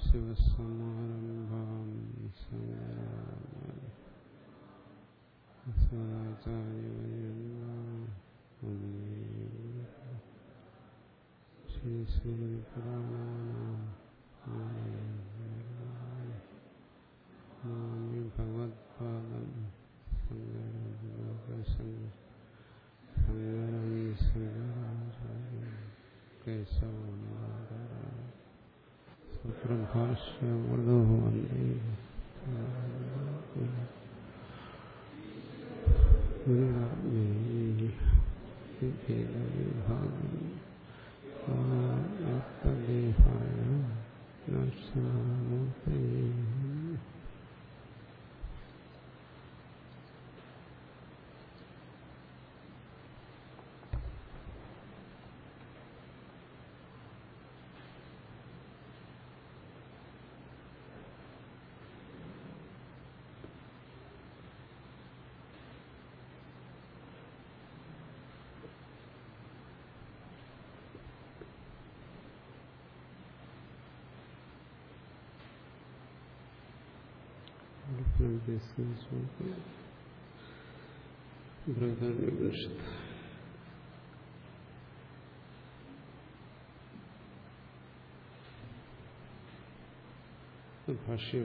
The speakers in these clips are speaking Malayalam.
സദാശിവസമാരംഭാം ശ്രീസ്മൃതിപുരാണാം ഭഗവത്പാദം സങ്കരം ശങ്കരാചാര്യം കേശവനാരായണ സുപ്രഭാഷ്യമൃദോ വന്ദേ വിഭാഗം നർശനമൂർത്തേ ബൃഹദാരണ്യോപനിഷത്ത് ഭാഷ്യം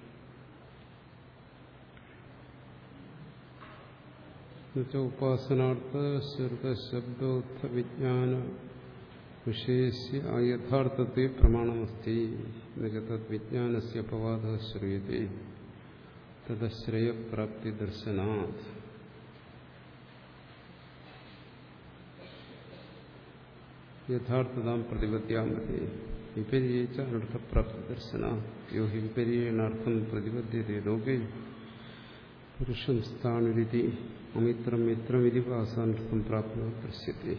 ഉപാസനാർത്ഥ ശ്രുതശബ്ദോത്ഥ വിജ്ഞാന വിഷയസ്യ യഥാർത്ഥത്തെ പ്രമാണമസ്തി തദ്വിജ്ഞാനസ്യ അപവാദ ശ്രൂയത്തെ തദ്ശ്രയപ്രാപ്തി ദർശനാത് യഥാർത്ഥതാം പ്രതിപദ്യാമതി വിപരീച്ച അനർത്ഥപ്രാപ്തി ദർശന യോ ഹി വിപരീണാർത്ഥം പ്രതിപദ്യത്തെ ലോകെ പുരുഷം സ്ഥാണുരിതി അമിത്രം മിത്രമിതി വാസാനർത്ഥം പ്രാപ്ത ദൃശ്യത്തെ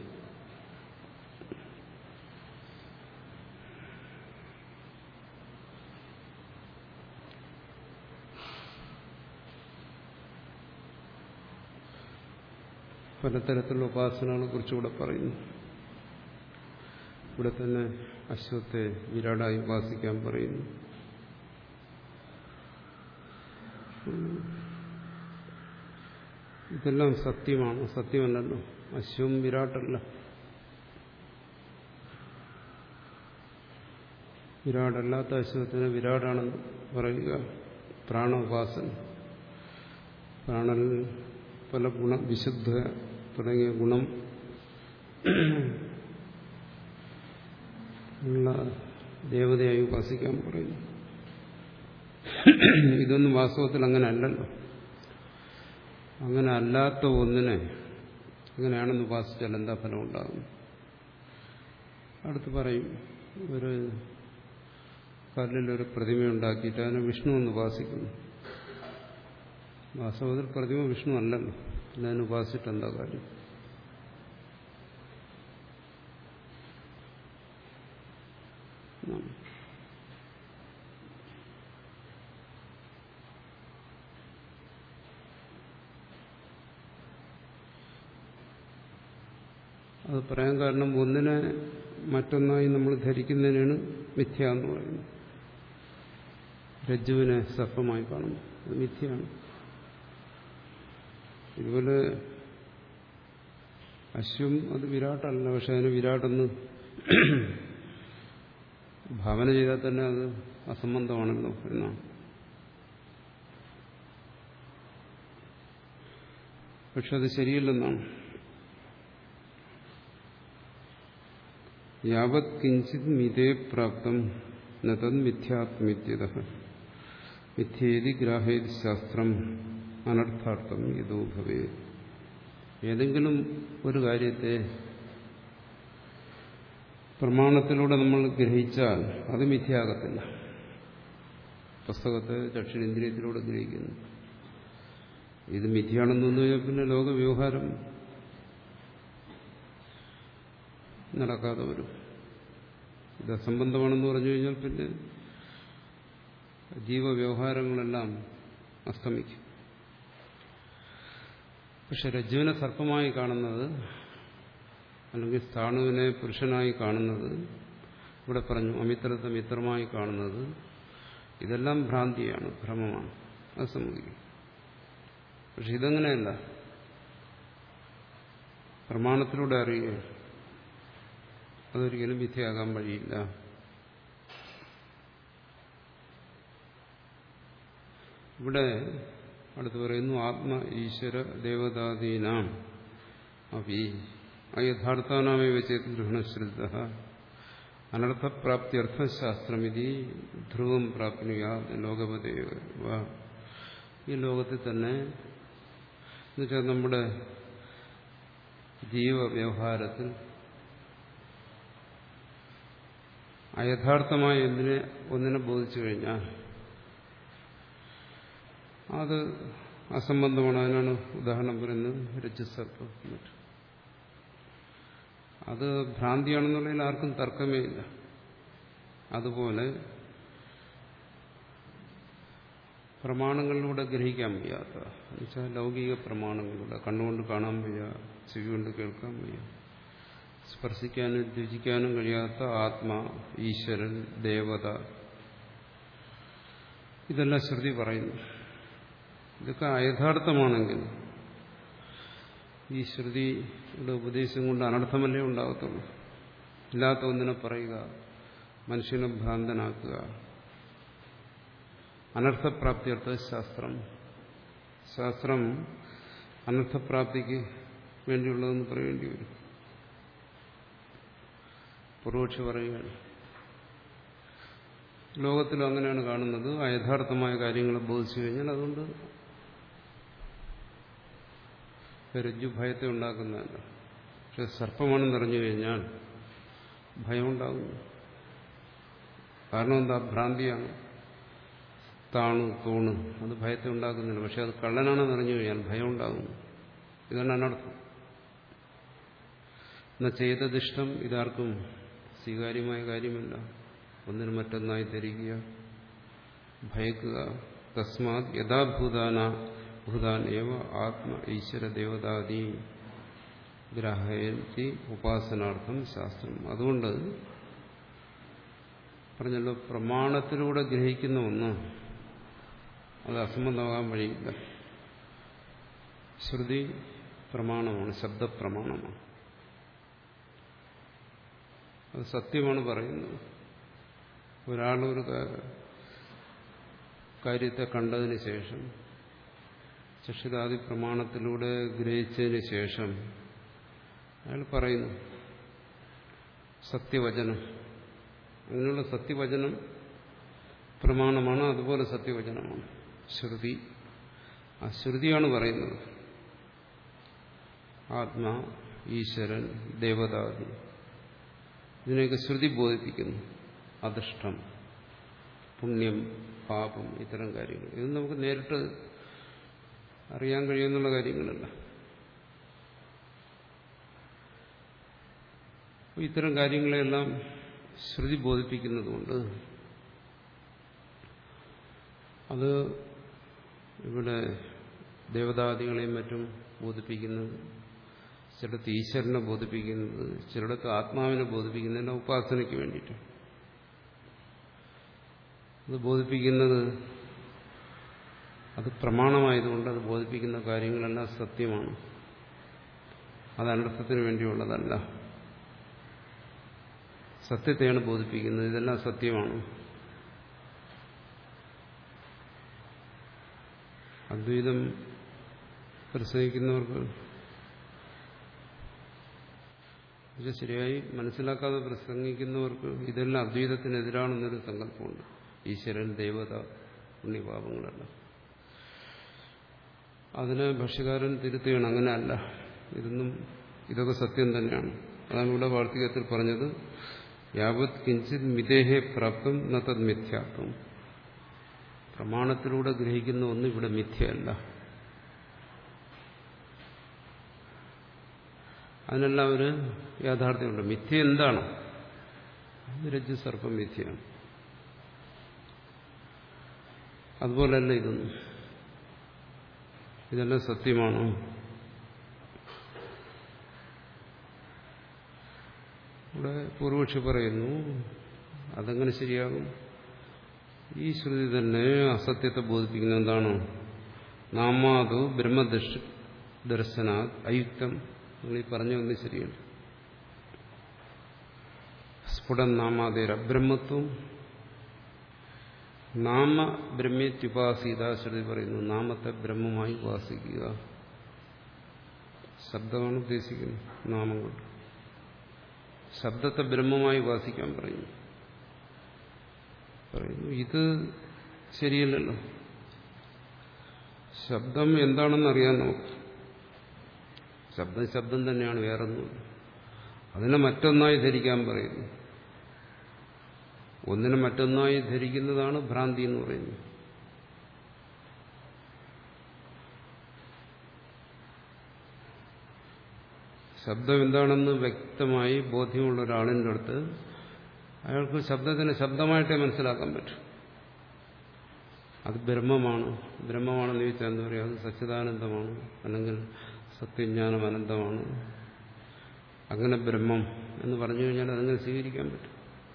പലതരത്തിലുള്ള ഉപാസനകളെ കുറിച്ചുകൂടെ പറയുന്നു ഇവിടെ തന്നെ അശ്വത്തെ വിരാടായി ഉപാസിക്കാൻ പറയുന്നു ഇതെല്ലാം സത്യമാണ് സത്യമല്ലല്ലോ അശ്വം വിരാട്ടല്ല വിരാടല്ലാത്ത അശ്വത്തിന് വിരാടാണെന്ന് പറയുക പ്രാണ ഉപാസന പ്രാണനിൽ പല ഗുണ വിശുദ്ധ തുടങ്ങിയ ഗുണം ഉള്ള ദേവതയായി ഉപാസിക്കാൻ പറയുന്നു ഇതൊന്നും വാസ്തവത്തിൽ അങ്ങനെ അല്ലല്ലോ അങ്ങനെ അല്ലാത്ത ഒന്നിനെ അങ്ങനെയാണെന്ന് ഉപാസിച്ചാൽ എന്താ ഫലം ഉണ്ടാകും അടുത്ത് പറയും ഒരു കല്ലിലൊരു പ്രതിമ ഉണ്ടാക്കിയിട്ട് അതിനെ വിഷ്ണു എന്ന് ഉപാസിക്കുന്നു വാസ്തവത്തിൽ പ്രതിമ വിഷ്ണു അല്ലല്ലോ പിന്നെ അതിന് ഉപാസിച്ചിട്ട് എന്താ കാര്യം അത് പറയാൻ കാരണം ഒന്നിനെ മറ്റൊന്നായി നമ്മൾ ധരിക്കുന്നതിനാണ് മിഥ്യ എന്ന് പറയുന്നത് രജ്ജുവിനെ സർപ്പമായി കാണുന്നു അത് മിഥ്യയാണ് ഇതുപോലെ അശ്വം അത് വിരാട്ടല്ല പക്ഷെ അതിന് വിരാട്ടെന്ന് ഭാവന ചെയ്താൽ തന്നെ അത് അസംബന്ധമാണല്ലോ എന്നാണ് പക്ഷെ അത് ശരിയല്ലെന്നാണ് യാവത് കിഞ്ചിത് മിതേ പ്രാപ്തം നതത് മിഥ്യാത്മിത്യത മിഥ്യേതി ഗ്രാഹേതി ശാസ്ത്രം അനർത്ഥാർത്ഥം യഥോ ഭവേ ഏതെങ്കിലും ഒരു കാര്യത്തെ പ്രമാണത്തിലൂടെ നമ്മൾ ഗ്രഹിച്ചാൽ അത് മിഥ്യയാകത്തില്ല പുസ്തകത്തെ ദക്ഷിണേന്ദ്രിയത്തിലൂടെ ഗ്രഹിക്കുന്നു ഇത് മിഥ്യയാണെന്ന് തോന്നു കഴിഞ്ഞാൽ പിന്നെ ലോകവ്യവഹാരം നടക്കാതെ വരും ഇത് അസംബന്ധമാണെന്ന് പറഞ്ഞു കഴിഞ്ഞാൽ പിന്നെ ജീവവ്യവഹാരങ്ങളെല്ലാം അസ്തമിക്കും പക്ഷെ രജ്ജുവിനെ സർപ്പമായി കാണുന്നത് അല്ലെങ്കിൽ സ്ഥാണുവിനെ പുരുഷനായി കാണുന്നത് ഇവിടെ പറഞ്ഞു അമിത്രത്തെ മിത്രമായി കാണുന്നത് ഇതെല്ലാം ഭ്രാന്തിയാണ് ഭ്രമമാണ് അത് സമ്മതിക്കും പക്ഷെ ഇതങ്ങനെയല്ല പ്രമാണത്തിലൂടെ അറിയുക അതൊരിക്കലും വിധിയാകാൻ വഴിയില്ല ഇവിടെ അടുത്ത് പറയുന്നു ആത്മ ഈശ്വര ദേവതാദീനാം അപ്പി അയഥാർത്ഥാനാമേ വെച്ചേത് ഗ്രഹണശ്രദ്ധ അനർത്ഥപ്രാപ്തിയർത്ഥശാസ്ത്രമിതി ധ്രുവം പ്രാപ്നുയാ ലോകപദേവ ഈ ലോകത്തിൽ തന്നെ എന്നുവെച്ചാൽ നമ്മുടെ ജീവവ്യവഹാരത്തിൽ അയഥാർത്ഥമായ എന്തിനെ ഒന്നിനെ ബോധിച്ചു കഴിഞ്ഞാൽ അത് അസംബന്ധമാണ് അതിനാണ് ഉദാഹരണം പറയുന്നത് രജസർപ്പം മറ്റും അത് ഭ്രാന്തിയാണെന്നുള്ളതിൽ ആർക്കും തർക്കമേ ഇല്ല അതുപോലെ പ്രമാണങ്ങളിലൂടെ ഗ്രഹിക്കാൻ വയ്യാത്ത എന്നുവെച്ചാൽ ലൗകിക പ്രമാണങ്ങളിലൂടെ കണ്ണുകൊണ്ട് കാണാൻ വയ്യ ചെവി കൊണ്ട് കേൾക്കാൻ വയ്യ സ്പർശിക്കാനും രുചിക്കാനും കഴിയാത്ത ആത്മാ ഈശ്വരൻ ദേവത ഇതെല്ലാം ശ്രുതി പറയുന്നു ഇതൊക്കെ അയഥാർത്ഥമാണെങ്കിൽ ഈ ശ്രുതിയുടെ ഉപദേശം കൊണ്ട് അനർത്ഥമല്ലേ ഉണ്ടാകത്തുള്ളൂ ഇല്ലാത്ത ഒന്നിനെ പറയുക മനുഷ്യനെ ഭ്രാന്തനാക്കുക അനർത്ഥപ്രാപ്തിയർത്ഥ ശാസ്ത്രം ശാസ്ത്രം അനർത്ഥപ്രാപ്തിക്ക് വേണ്ടിയുള്ളതെന്ന് പറയേണ്ടി വരും പൂർവക്ഷി പറയുകയാണ് ലോകത്തിലും അങ്ങനെയാണ് കാണുന്നത് അയഥാർത്ഥമായ കാര്യങ്ങളെ ബോധിച്ചു കഴിഞ്ഞാൽ അതുകൊണ്ട് രജ്ജു ഭയത്തെ ഉണ്ടാക്കുന്നതല്ല പക്ഷെ സർപ്പമാണെന്ന് അറിഞ്ഞു കഴിഞ്ഞാൽ ഭയം ഉണ്ടാകുന്നു കാരണം എന്താ ഭ്രാന്തിയാണ് താണു തൂണ് അത് ഭയത്തെ ഉണ്ടാക്കുന്നില്ല പക്ഷെ അത് കള്ളനാണെന്ന് അറിഞ്ഞു കഴിഞ്ഞാൽ ഭയം ഉണ്ടാകുന്നു ഇതാണ് അനർത്ഥം എന്നാൽ ചെയ്തതിഷ്ടം ഇതാർക്കും സ്വീകാര്യമായ കാര്യമല്ല ഒന്നിന് മറ്റൊന്നായി ധരിക്കുക ഭയക്കുക തസ്മാത് യഥാഭൂതാന ഭൂതാൻ ഏവ ആത്മ ഈശ്വര ദേവതാദി ഗ്രാഹയത്തി ഉപാസനാർത്ഥം ശാസ്ത്രം അതുകൊണ്ട് പറഞ്ഞല്ലോ പ്രമാണത്തിലൂടെ ഗ്രഹിക്കുന്ന ഒന്ന് അത് അസംബന്ധമാകാൻ വഴിയില്ല ശ്രുതി പ്രമാണമാണ് ശബ്ദപ്രമാണമാണ് അത് സത്യമാണ് പറയുന്നത് ഒരാളൊരു കാര്യത്തെ കണ്ടതിന് ശേഷം ചക്ഷിതാദി പ്രമാണത്തിലൂടെ ഗ്രഹിച്ചതിന് ശേഷം അയാൾ പറയുന്നു സത്യവചനം അങ്ങനെയുള്ള സത്യവചനം പ്രമാണമാണ് അതുപോലെ സത്യവചനമാണ് ശ്രുതി ആ ശ്രുതിയാണ് പറയുന്നത് ആത്മാ ഈശ്വരൻ ദേവതാദി ഇതിനെയൊക്കെ ശ്രുതി ബോധിപ്പിക്കുന്നു അദൃഷ്ടം പുണ്യം പാപം ഇത്തരം കാര്യങ്ങൾ ഇത് നമുക്ക് നേരിട്ട് അറിയാൻ കഴിയുന്നുള്ള കാര്യങ്ങളല്ല ഇത്തരം കാര്യങ്ങളെല്ലാം ശ്രുതി ബോധിപ്പിക്കുന്നതുകൊണ്ട് അത് ഇവിടെ ദേവതാദികളെയും മറ്റും ബോധിപ്പിക്കുന്നത് ചിലടത്ത് ഈശ്വരനെ ബോധിപ്പിക്കുന്നത് ചിലടത്ത് ആത്മാവിനെ ബോധിപ്പിക്കുന്നതിന്റെ ഉപാസനയ്ക്ക് വേണ്ടിയിട്ട് അത് ബോധിപ്പിക്കുന്നത് അത് പ്രമാണമായതുകൊണ്ട് അത് ബോധിപ്പിക്കുന്ന കാര്യങ്ങളെല്ലാം സത്യമാണ് അത് അനർത്ഥത്തിന് വേണ്ടിയുള്ളതല്ല സത്യത്തെയാണ് ബോധിപ്പിക്കുന്നത് ഇതെല്ലാം സത്യമാണ് അദ്വൈതം പ്രസംഗിക്കുന്നവർക്ക് ഇത് ശരിയായി മനസ്സിലാക്കാതെ പ്രസംഗിക്കുന്നവർക്ക് ഇതെല്ലാം അദ്വൈതത്തിനെതിരാണെന്നൊരു സങ്കല്പമുണ്ട് ഈശ്വരൻ ദേവത പുണ്യപാപങ്ങളെല്ലാം അതിനെ ഭക്ഷ്യകാരൻ തിരുത്തുകയാണ് അങ്ങനെയല്ല ഇതൊന്നും ഇതൊക്കെ സത്യം തന്നെയാണ് അതാണ് ഇവിടെ വാർത്തികത്തിൽ പറഞ്ഞത് യാവത് കിഞ്ചിത് മിതേഹെ പ്രാപ്തം ന തത് മിഥ്യാത്വം പ്രമാണത്തിലൂടെ ഗ്രഹിക്കുന്ന ഒന്നും ഇവിടെ മിഥ്യയല്ല അതിനെല്ലാം ഒരു യാഥാർത്ഥ്യമുണ്ട് മിഥ്യ എന്താണ് രജ്ജു സർപ്പം മിഥ്യയാണ് അതുപോലല്ല ഇതൊന്നും ഇതെല്ലാം സത്യമാണോ ഇവിടെ പൂർവക്ഷി പറയുന്നു അതെങ്ങനെ ശരിയാകും ഈ ശ്രുതി തന്നെ അസത്യത്തെ ബോധിപ്പിക്കുന്ന എന്താണ് നാമാതു ബ്രഹ്മദർശ ദർശന അയുക്തം നിങ്ങൾ ഈ പറഞ്ഞു വന്ന് ശരിയാണ് സ്ഫുടം നാമാതേര ബ്രഹ്മത്വം നാമ ബ്രഹ്മ്യത്യുപാസീത ശ്രുതി പറയുന്നു നാമത്തെ ബ്രഹ്മമായി ഉപാസിക്കുക ശബ്ദമാണ് ഉദ്ദേശിക്കുന്നത് നാമം കൊണ്ട് ശബ്ദത്തെ ബ്രഹ്മമായി ഉപാസിക്കാൻ പറയുന്നു പറയുന്നു ഇത് ശരിയല്ലല്ലോ ശബ്ദം എന്താണെന്ന് അറിയാൻ നമുക്ക് ശബ്ദം ശബ്ദം തന്നെയാണ് വേറൊന്നും അതിനെ മറ്റൊന്നായി ധരിക്കാൻ പറയുന്നു ഒന്നിനെ മറ്റൊന്നായി ധരിക്കുന്നതാണ് ഭ്രാന്തി എന്ന് പറയുന്നത് ശബ്ദം എന്താണെന്ന് വ്യക്തമായി ബോധ്യമുള്ള ഒരാളിൻ്റെ അടുത്ത് അയാൾക്ക് ശബ്ദത്തിന് ശബ്ദമായിട്ടേ മനസ്സിലാക്കാൻ പറ്റും അത് ബ്രഹ്മമാണ് ബ്രഹ്മമാണെന്ന് ചോദിച്ചാൽ എന്താ പറയുക അത് സച്ചിദാനന്ദമാണ് അല്ലെങ്കിൽ സത്യജ്ഞാനം അനന്തമാണ് അങ്ങനെ ബ്രഹ്മം എന്ന് പറഞ്ഞു കഴിഞ്ഞാൽ അതങ്ങനെ സ്വീകരിക്കാൻ പറ്റും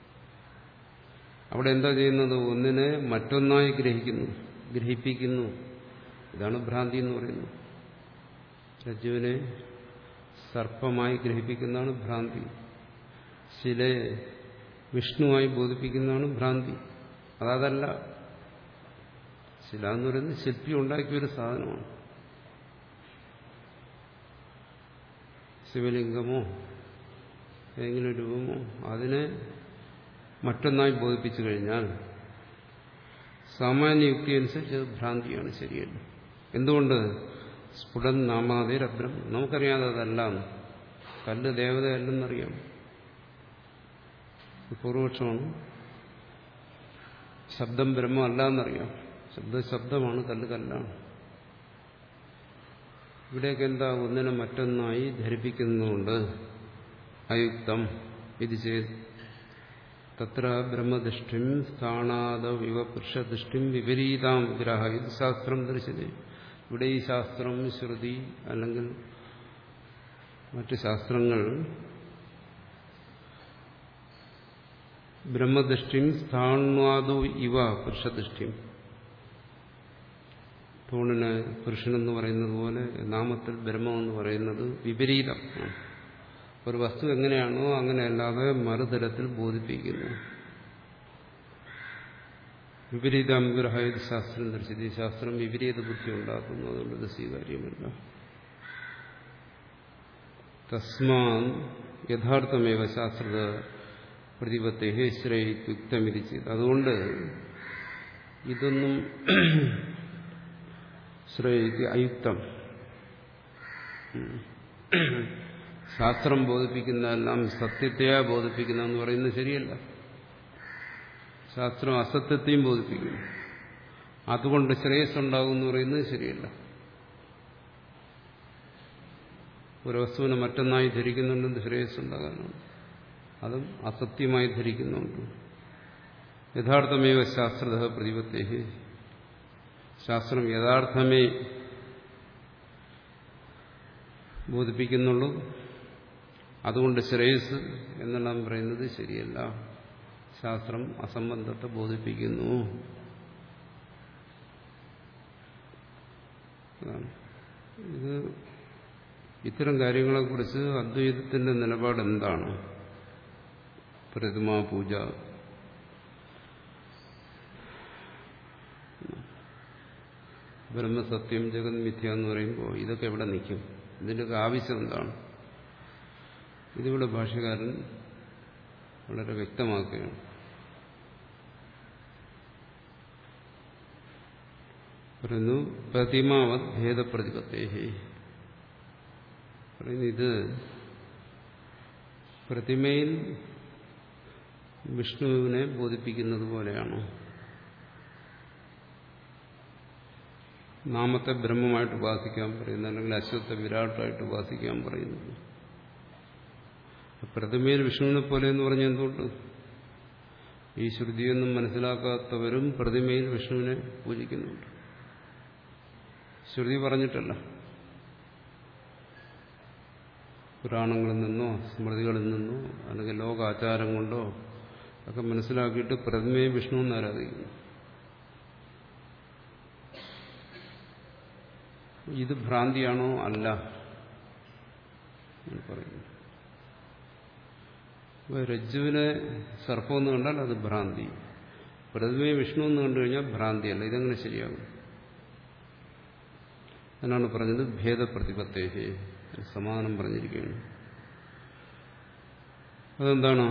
അവിടെ എന്താ ചെയ്യുന്നത് ഒന്നിനെ മറ്റൊന്നായി ഗ്രഹിക്കുന്നു ഗ്രഹിപ്പിക്കുന്നു ഇതാണ് ഭ്രാന്തി എന്ന് പറയുന്നത് രജ്ജുവിനെ സർപ്പമായി ഗ്രഹിപ്പിക്കുന്നതാണ് ഭ്രാന്തി ശിലയെ വിഷ്ണുവായി ബോധിപ്പിക്കുന്നതാണ് ഭ്രാന്തി അതല്ല ശില എന്ന് പറയുന്നത് ശില്പി ഉണ്ടാക്കിയൊരു സാധനമാണ് ശിവലിംഗമോ ഏതെങ്കിലും രൂപമോ അതിനെ മറ്റൊന്നായി ബോധിപ്പിച്ചു കഴിഞ്ഞാൽ സാമാന്യ യുക്തി അനുസരിച്ച് അത് ഭ്രാന്തിയാണ് ശരിയല്ല എന്തുകൊണ്ട് സ്ഫുടൻ നാമാതേ രബ്രം നമുക്കറിയാതെ അതല്ല കല്ല് ദേവതയല്ലെന്നറിയാം പൂർവപക്ഷമാണ് ശബ്ദം ബ്രഹ്മം അല്ല എന്നറിയാം ശബ്ദം ശബ്ദമാണ് കല്ല് കല്ലാണ് ഇവിടെയൊക്കെ എന്താ ഒന്നിനെ മറ്റൊന്നായി ധരിപ്പിക്കുന്നതുകൊണ്ട് അയുക്തം ഇത് ചെയ്ത് തത്ര ബ്രഹ്മദൃഷ്ടിം സ്ഥാണാദ ഇവ പുരുഷദൃഷ്ടിം വിപരീതാം വിഗ്രഹ ഇത് ശാസ്ത്രം ദർശിച്ചത് ഇവിടെ ഈ ശാസ്ത്രം ശ്രുതി അല്ലെങ്കിൽ മറ്റ് ശാസ്ത്രങ്ങൾ ബ്രഹ്മദൃഷ്ടിം സ്ഥാണാദു ഇവ പുരുഷദൃഷ്ടിം തൂണിന് പുരുഷനെന്ന് പറയുന്നത് പോലെ നാമത്തിൽ ബ്രഹ്മം എന്ന് പറയുന്നത് വിപരീതം ഒരു വസ്തു എങ്ങനെയാണോ അങ്ങനെയല്ലാതെ മറുതരത്തിൽ ബോധിപ്പിക്കുന്നു വിപരീതാംഗ്രഹ ശാസ്ത്രം ദർശിച്ചു ശാസ്ത്രം വിപരീത ബുദ്ധി ഉണ്ടാക്കുന്നു അതുകൊണ്ട് ഇത് സ്വീകാര്യമല്ല തസ്മാ യഥാർത്ഥമേവ ശാസ്ത്രത പ്രതിപത്തെ ശ്രേയുക്തമിതി ചെയ്ത് അതുകൊണ്ട് ഇതൊന്നും ശ്രേയിക്ക് അയുക്തം ശാസ്ത്രം ബോധിപ്പിക്കുന്നതെല്ലാം സത്യത്തെയാ ബോധിപ്പിക്കുന്നതെന്ന് പറയുന്നത് ശരിയല്ല ശാസ്ത്രം അസത്യത്തെയും ബോധിപ്പിക്കുന്നു അതുകൊണ്ട് ശ്രേയസ് ഉണ്ടാകും എന്ന് പറയുന്നത് ശരിയല്ല ഒരു വസ്തുവിനെ മറ്റൊന്നായി ധരിക്കുന്നുണ്ടെന്ന് ശ്രേയസ് ഉണ്ടാകാനാണ് അതും അസത്യമായി ധരിക്കുന്നുണ്ട് യഥാർത്ഥമേവ ശാസ്ത്രത പ്രതിപത്തേ ശാസ്ത്രം യഥാർത്ഥമേ ബോധിപ്പിക്കുന്നുള്ളൂ അതുകൊണ്ട് ശ്രേയസ് എന്നെല്ലാം പറയുന്നത് ശരിയല്ല ശാസ്ത്രം അസംബന്ധത്തെ ബോധിപ്പിക്കുന്നു ഇത് ഇത്തരം കാര്യങ്ങളെക്കുറിച്ച് അദ്വൈതത്തിന്റെ നിലപാട് എന്താണ് പ്രതിമാ പൂജ ബ്രഹ്മസത്യം ജഗത് മിഥ്യ എന്ന് പറയുമ്പോൾ ഇതൊക്കെ എവിടെ നിൽക്കും ഇതിൻ്റെയൊക്കെ ആവശ്യം എന്താണ് ഇതിവിടെ ഭാഷകാരൻ വളരെ വ്യക്തമാക്കുകയാണ് പറയുന്നു പ്രതിമാവത് ഭേദപ്രതിപത്തേഹി പറയുന്നു ഇത് പ്രതിമയിൽ വിഷ്ണുവിനെ ബോധിപ്പിക്കുന്നത് പോലെയാണോ നാമത്തെ ബ്രഹ്മമായിട്ട് ഉപാസിക്കാൻ പറയുന്നു അല്ലെങ്കിൽ അശ്വത്തെ വിരാട്ടായിട്ട് ഉപാസിക്കാൻ പറയുന്നത് പ്രതിമയിൽ വിഷ്ണുവിനെ പോലെ എന്ന് പറഞ്ഞ എന്തുകൊണ്ട് ഈ ശ്രുതിയൊന്നും മനസ്സിലാക്കാത്തവരും പ്രതിമയിൽ വിഷ്ണുവിനെ പൂജിക്കുന്നുണ്ട് ശ്രുതി പറഞ്ഞിട്ടല്ല പുരാണങ്ങളിൽ നിന്നോ സ്മൃതികളിൽ നിന്നോ അല്ലെങ്കിൽ ലോകാചാരം കൊണ്ടോ ഒക്കെ മനസ്സിലാക്കിയിട്ട് പ്രതിമയെ വിഷ്ണു എന്ന് ആരാധിക്കുന്നു ഇത് ഭ്രാന്തിയാണോ അല്ല എന്ന് പറയുന്നു അപ്പോൾ രജ്ജുവിനെ സർപ്പം എന്ന് കണ്ടാൽ അത് ഭ്രാന്തി പ്രതിമയെ വിഷ്ണു എന്ന് കണ്ടു കഴിഞ്ഞാൽ ഭ്രാന്തിയല്ല ഇതെങ്ങനെ ശരിയാകും എന്നാണ് പറഞ്ഞത് ഭേദപ്രതിപത്തേഹേ സമാധാനം പറഞ്ഞിരിക്കുകയാണ് അതെന്താണ്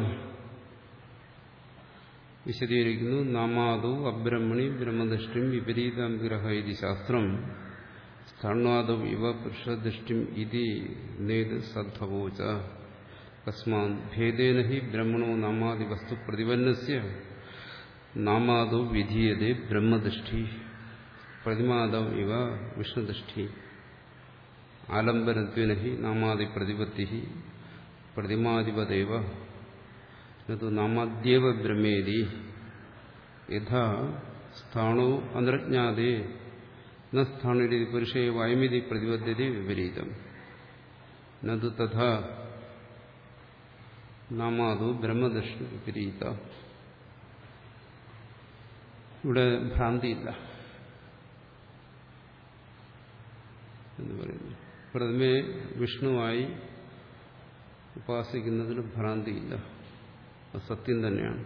വിശദീകരിക്കുന്നു നാമാദു അബ്രഹ്മണി ബ്രഹ്മദൃഷ്ടിം വിപരീതാംഗ്രഹ ഇതി ശാസ്ത്രം സ്ഥാണാദു ഇവ പുരുഷദൃഷ്ടിം ഇതി നേത് സദ്ഭവോച തസ്മാത് ഭേദേന ഹി ബ്രഹ്മണോ നാമാദി വസ്തു പ്രതിപന്നസ്യ നാമാദു വിധീയതേ ബ്രഹ്മദൃഷ്ടി പ്രതിമാദം ഇവ വിഷ്ണുദൃഷ്ടി ആലംബനത്വേന ഹി നാമാദി പ്രതിപത്തി പ്രതിമാധിപതൈവ നു നാമാദ്യേവ ബ്രഹ്മേതി യഥാ സ്ഥാണോ അന്തർജ്ഞാതേ ന സ്ഥാണുരി പുരുഷേ വയമിതി പ്രതിപദ്ധ്യത വിപരീതം നതു തഥാ നാമാതു ബ്രഹ്മദർശന വിപരീത ഇവിടെ ഭ്രാന്തിയില്ല എന്ന് പറയുന്നു പ്രഥമേ വിഷ്ണുവായി ഉപാസിക്കുന്നതിന് ഭ്രാന്തിയില്ല അത് സത്യം തന്നെയാണ്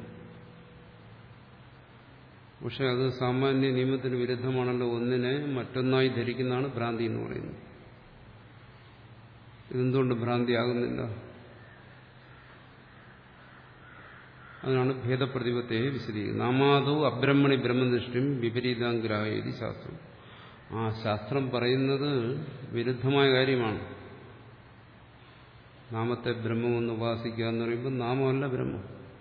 പക്ഷെ അത് സാമാന്യ നിയമത്തിന് വിരുദ്ധമാണല്ലോ ഒന്നിനെ മറ്റൊന്നായി ധരിക്കുന്നതാണ് ഭ്രാന്തി എന്ന് പറയുന്നത് ഇതെന്തുകൊണ്ട് ഭ്രാന്തിയാകുന്നില്ല അതിനാണ് ഭേദപ്രതിപത്തെ വിശദീകരിക്കുന്നത് നാമാതോ അബ്രഹ്മണി ബ്രഹ്മനിഷ്ഠയും വിപരീതാംഗ്രാഹി ശാസ്ത്രം ആ ശാസ്ത്രം പറയുന്നത് വിരുദ്ധമായ കാര്യമാണ് നാമത്തെ ബ്രഹ്മമെന്ന് ഉപാസിക്കുക എന്ന് പറയുമ്പോൾ നാമമല്ല ബ്രഹ്മം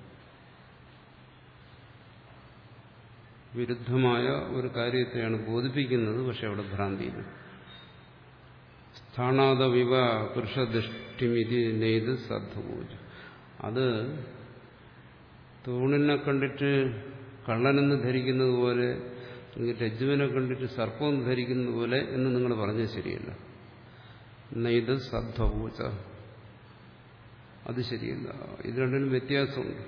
വിരുദ്ധമായ ഒരു കാര്യത്തെയാണ് ബോധിപ്പിക്കുന്നത് പക്ഷെ അവിടെ ഭ്രാന്തിയില്ല സ്ഥാണാത വിവ പുരുഷദൃഷ്ടിമിതി നെയ്ത് സദ്ഭൂജ അത് തൂണിനെ കണ്ടിട്ട് കള്ളനെന്ന് ധരിക്കുന്നത് പോലെ അല്ലെങ്കിൽ രജ്ജുവിനെ കണ്ടിട്ട് സർപ്പമെന്ന് ധരിക്കുന്നത് പോലെ എന്ന് നിങ്ങൾ പറഞ്ഞത് ശരിയല്ല നെയ്ത് സദ്ഭൂജ അത് ശരിയല്ല ഇത് രണ്ടിനും വ്യത്യാസമുണ്ട്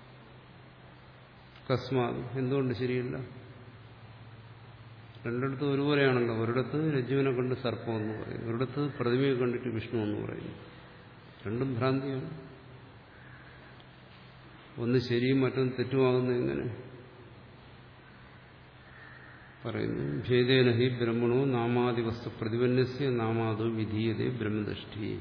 കസ്മാത് എന്തുകൊണ്ട് ശരിയല്ല രണ്ടിടത്തും ഒരുപോലെയാണല്ലോ ഒരിടത്ത് രജ്ജുവിനെ കണ്ട് സർപ്പം എന്ന് പറയും ഒരിടത്ത് പ്രതിമയെ കണ്ടിട്ട് വിഷ്ണു എന്ന് പറയുന്നു രണ്ടും ഭ്രാന്തിയാണ് ഒന്ന് ശരിയും മറ്റൊന്ന് തെറ്റുമാകുന്നത് എങ്ങനെ പറയുന്നു ഭേദേന ഹി ബ്രഹ്മണോ നാമാദി വസ്തു പ്രതിപന്നസ്യ നാമാദോ വിധീയതേ ബ്രഹ്മദൃഷ്ടി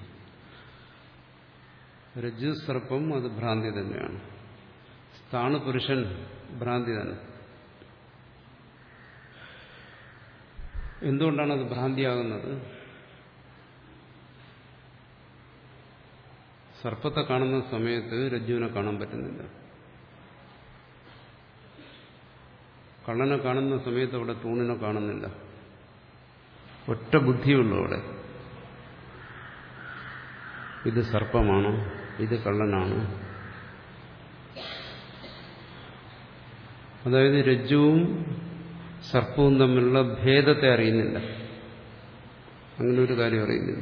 രജ്ജു സർപ്പം അത് ഭ്രാന്തി തന്നെയാണ് സ്ഥാണ് പുരുഷൻ ഭ്രാന്തി തന്നെ എന്തുകൊണ്ടാണ് അത് ഭ്രാന്തിയാകുന്നത് സർപ്പത്തെ കാണുന്ന സമയത്ത് രജ്ജുവിനെ കാണാൻ പറ്റുന്നില്ല കള്ളനെ കാണുന്ന സമയത്ത് അവിടെ തൂണിനെ കാണുന്നില്ല ഒറ്റ ബുദ്ധിയുള്ളൂ അവിടെ ഇത് സർപ്പമാണോ ഇത് കള്ളനാണ് അതായത് രജ്ജുവും സർപ്പവും തമ്മിലുള്ള ഭേദത്തെ അറിയുന്നില്ല അങ്ങനെ ഒരു കാര്യം അറിയുന്നില്ല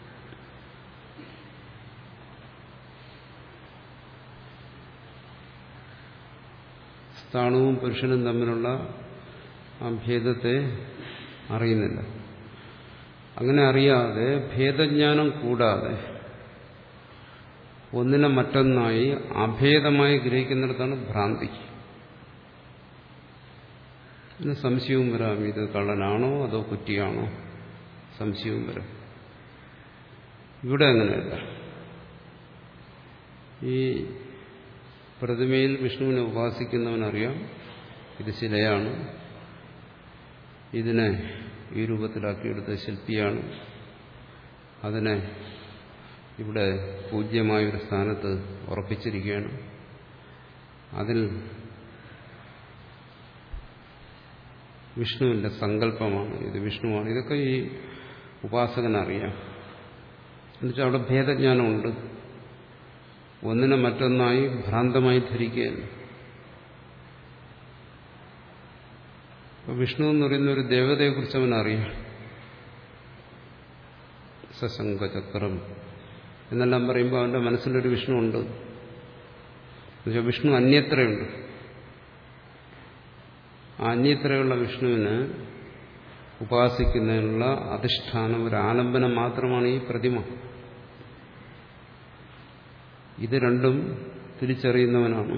സ്ഥാണവും പുരുഷനും തമ്മിലുള്ള ആ ഭേദത്തെ അറിയുന്നില്ല അങ്ങനെ അറിയാതെ ഭേദജ്ഞാനം കൂടാതെ ഒന്നിനെ മറ്റൊന്നായി അഭേദമായി ഗ്രഹിക്കുന്നിടത്താണ് ഭ്രാന്തി പിന്നെ സംശയവും വരാം ഇത് കള്ളനാണോ അതോ കുറ്റിയാണോ സംശയവും വരാം ഇവിടെ അങ്ങനെയല്ല ഈ പ്രതിമയിൽ വിഷ്ണുവിനെ ഉപാസിക്കുന്നവനറിയാം ഇത് ശിലയാണ് ഇതിനെ ഈ രൂപത്തിലാക്കിയെടുത്ത ശില്പിയാണ് അതിനെ ഇവിടെ പൂജ്യമായ ഒരു സ്ഥാനത്ത് ഉറപ്പിച്ചിരിക്കുകയാണ് അതിൽ വിഷ്ണുവിന്റെ സങ്കല്പമാണ് ഇത് വിഷ്ണുവാണ് ഇതൊക്കെ ഈ ഉപാസകനറിയാം എന്നുവെച്ചാൽ അവിടെ ഭേദജ്ഞാനമുണ്ട് ഒന്നിനെ മറ്റൊന്നായി ഭ്രാന്തമായി ധരിക്കുകയല്ല വിഷ്ണു എന്ന് പറയുന്ന ഒരു ദേവതയെക്കുറിച്ച് അവനറിയാം സശങ്കചക്രം എന്നെല്ലാം പറയുമ്പോൾ അവന്റെ മനസ്സിലൊരു വിഷ്ണു ഉണ്ട് എന്നുവെച്ചാൽ വിഷ്ണു അന്യത്രയുണ്ട് ആ അന്യത്രയുള്ള വിഷ്ണുവിന് ഉപാസിക്കുന്നതിനുള്ള അധിഷ്ഠാനം ഒരു ആലംബനം മാത്രമാണ് ഈ പ്രതിമ ഇത് രണ്ടും തിരിച്ചറിയുന്നവനാണ്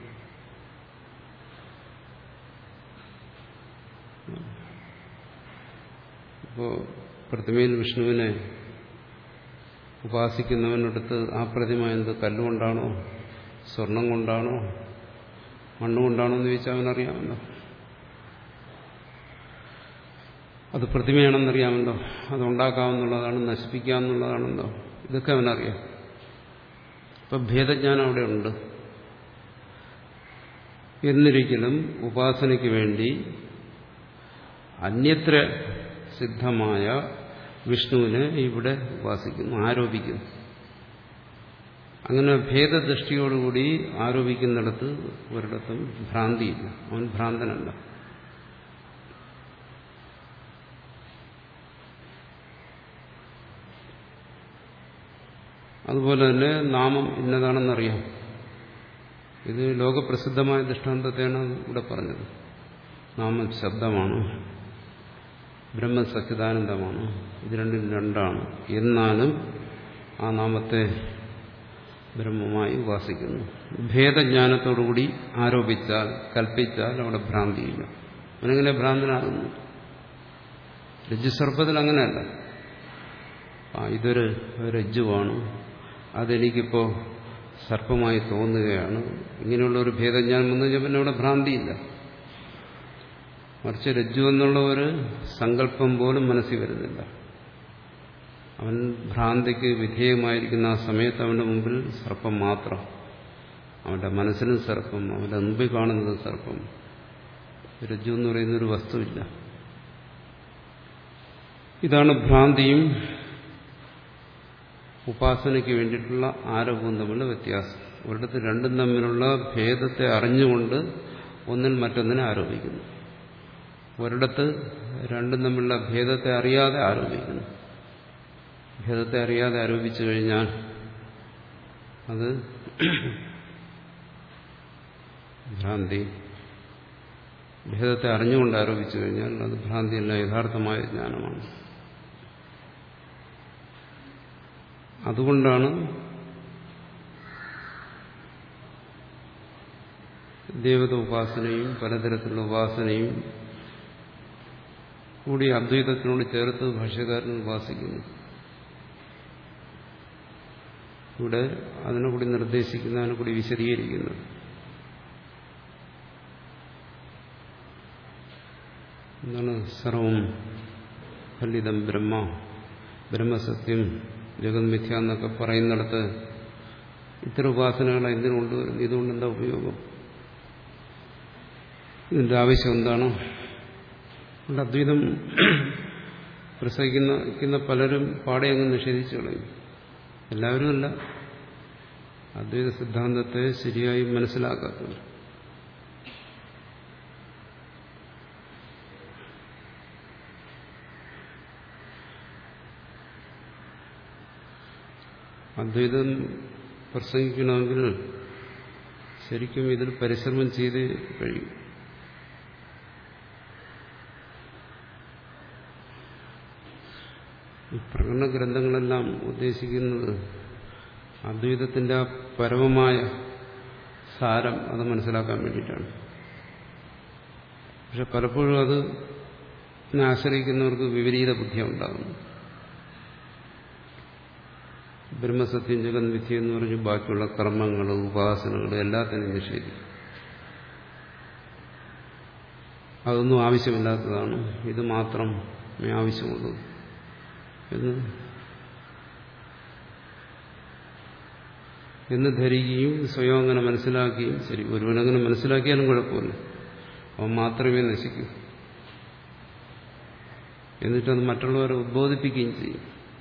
ഇപ്പോ പ്രതിമയിൽ വിഷ്ണുവിനെ ഉപാസിക്കുന്നവനടുത്ത് ആ പ്രതിമ എന്ത് കല്ലുകൊണ്ടാണോ സ്വർണം കൊണ്ടാണോ മണ്ണുകൊണ്ടാണോ എന്ന് ചോദിച്ചാൽ അവനറിയാമല്ലോ അത് പ്രതിമയാണെന്നറിയാമല്ലോ അത് ഉണ്ടാക്കാമെന്നുള്ളതാണ് നശിപ്പിക്കാമെന്നുള്ളതാണല്ലോ ഇതൊക്കെ അവനറിയാം ഇപ്പം ഭേദജ്ഞാനം അവിടെ ഉണ്ട് എന്നിരിക്കലും ഉപാസനയ്ക്ക് വേണ്ടി അന്യത്ര സിദ്ധമായ വിഷ്ണുവിനെ ഇവിടെ ഉപാസിക്കുന്നു ആരോപിക്കുന്നു അങ്ങനെ ഭേദദൃഷ്ടിയോടുകൂടി ആരോപിക്കുന്നിടത്ത് ഒരിടത്തും ഭ്രാന്തിയില്ല അവൻ ഭ്രാന്തനല്ല അതുപോലെ തന്നെ നാമം ഇന്നതാണെന്നറിയാം ഇത് ലോകപ്രസിദ്ധമായ ദൃഷ്ടാന്തത്തെയാണ് ഇവിടെ പറഞ്ഞത് നാമം ശബ്ദമാണ് ബ്രഹ്മ സച്ചിദാനന്ദമാണ് ഇത് രണ്ടും രണ്ടാണ് എന്നാലും ആ നാമത്തെ ബ്രഹ്മമായി ഉപാസിക്കുന്നു ഭേദജ്ഞാനത്തോടുകൂടി ആരോപിച്ചാൽ കൽപ്പിച്ചാൽ അവിടെ ഭ്രാന്തിയില്ല അവനെങ്ങനെ ഭ്രാന്തനാകുന്നു രജ്ജുസർപ്പത്തിൽ അങ്ങനെയല്ല ആ ഇതൊരു രജ്ജുവാണ് അതെനിക്കിപ്പോ സർപ്പമായി തോന്നുകയാണ് ഇങ്ങനെയുള്ള ഒരു ഭേദജ്ഞാനം വന്നു കഴിഞ്ഞാൽ പിന്നെ അവിടെ ഭ്രാന്തിയില്ല മറിച്ച് രജ്ജു എന്നുള്ള ഒരു സങ്കല്പം പോലും മനസ്സിൽ വരുന്നില്ല അവൻ ഭ്രാന്തിക്ക് വിധേയമായിരിക്കുന്ന ആ സമയത്ത് അവന്റെ മുമ്പിൽ സർപ്പം മാത്രം അവന്റെ മനസ്സിലും സർപ്പം അവന്റെ മുമ്പിൽ കാണുന്നത് സർപ്പം രജ്ജു എന്ന് പറയുന്നൊരു വസ്തുവില്ല ഇതാണ് ഭ്രാന്തിയും ഉപാസനയ്ക്ക് വേണ്ടിയിട്ടുള്ള ആരോപവും തമ്മിലുള്ള വ്യത്യാസം ഒരിടത്ത് രണ്ടും തമ്മിലുള്ള ഭേദത്തെ അറിഞ്ഞുകൊണ്ട് ഒന്നിൽ മറ്റൊന്നിനെ ആരോപിക്കുന്നു ഒരിടത്ത് രണ്ടും തമ്മിലുള്ള ഭേദത്തെ അറിയാതെ ആരോപിക്കുന്നു ഭേദത്തെ അറിയാതെ ആരോപിച്ചു കഴിഞ്ഞാൽ അത് ഭ്രാന്തി ഭേദത്തെ അറിഞ്ഞുകൊണ്ട് ആരോപിച്ചു കഴിഞ്ഞാൽ അത് ഭ്രാന്തിയല്ല യഥാർത്ഥമായ ജ്ഞാനമാണ് അതുകൊണ്ടാണ് ദേവത ഉപാസനയും പലതരത്തിലുള്ള ഉപാസനയും കൂടി അദ്വൈതത്തിനോട് ചേർത്ത് ഭാഷ്യകാരൻ ഉപാസിക്കുന്നു ഇവിടെ അതിനെ കൂടി നിർദ്ദേശിക്കുന്ന അതിനെ കൂടി വിശദീകരിക്കുന്നു എന്താണ് സർവം ഫലിതം ബ്രഹ്മ ബ്രഹ്മസത്യം ജഗന്മിഥ്യ എന്നൊക്കെ പറയുന്നിടത്ത് ഇത്തരം ഉപാസനകൾ എന്തിനുകൊണ്ട് ഇതുകൊണ്ട് എന്താ ഉപയോഗം ഇതിന്റെ ആവശ്യം എന്താണ് അതുകൊണ്ട് അദ്വൈതം പ്രസംഗിക്കുന്ന പലരും പാടെ അങ്ങ് നിഷേധിച്ചു കളയും എല്ലാവരും അല്ല അദ്വൈത സിദ്ധാന്തത്തെ ശരിയായി മനസ്സിലാക്കാത്തവർ അദ്വൈതം പ്രസംഗിക്കണമെങ്കിൽ ശരിക്കും ഇതിൽ പരിശ്രമം ചെയ്ത് കഴിയും ഈ പ്രകടന ഗ്രന്ഥങ്ങളെല്ലാം ഉദ്ദേശിക്കുന്നത് അദ്വൈതത്തിന്റെ ആ പരമമായ സാരം അത് മനസ്സിലാക്കാൻ വേണ്ടിയിട്ടാണ് പക്ഷെ പലപ്പോഴും അത് ആശ്രയിക്കുന്നവർക്ക് വിപരീത ബുദ്ധി ഉണ്ടാകുന്നു ബ്രഹ്മസത്യം ജഗൻ വിദ്യ എന്ന് പറഞ്ഞ് ബാക്കിയുള്ള കർമ്മങ്ങൾ ഉപാസനകൾ എല്ലാത്തിനും നിഷേധിക്കും അതൊന്നും ആവശ്യമില്ലാത്തതാണ് ഇത് മാത്രമേ ആവശ്യമുള്ളൂ എന്ന് എന്ന് ധരിക്കുകയും സ്വയം അങ്ങനെ മനസ്സിലാക്കുകയും ശരി ഒരുവനങ്ങനെ മനസ്സിലാക്കിയാലും കുഴപ്പമില്ല അവൻ മാത്രമേ നശിക്കൂ എന്നിട്ടത് മറ്റുള്ളവരെ ഉദ്ബോധിപ്പിക്കുകയും ചെയ്യും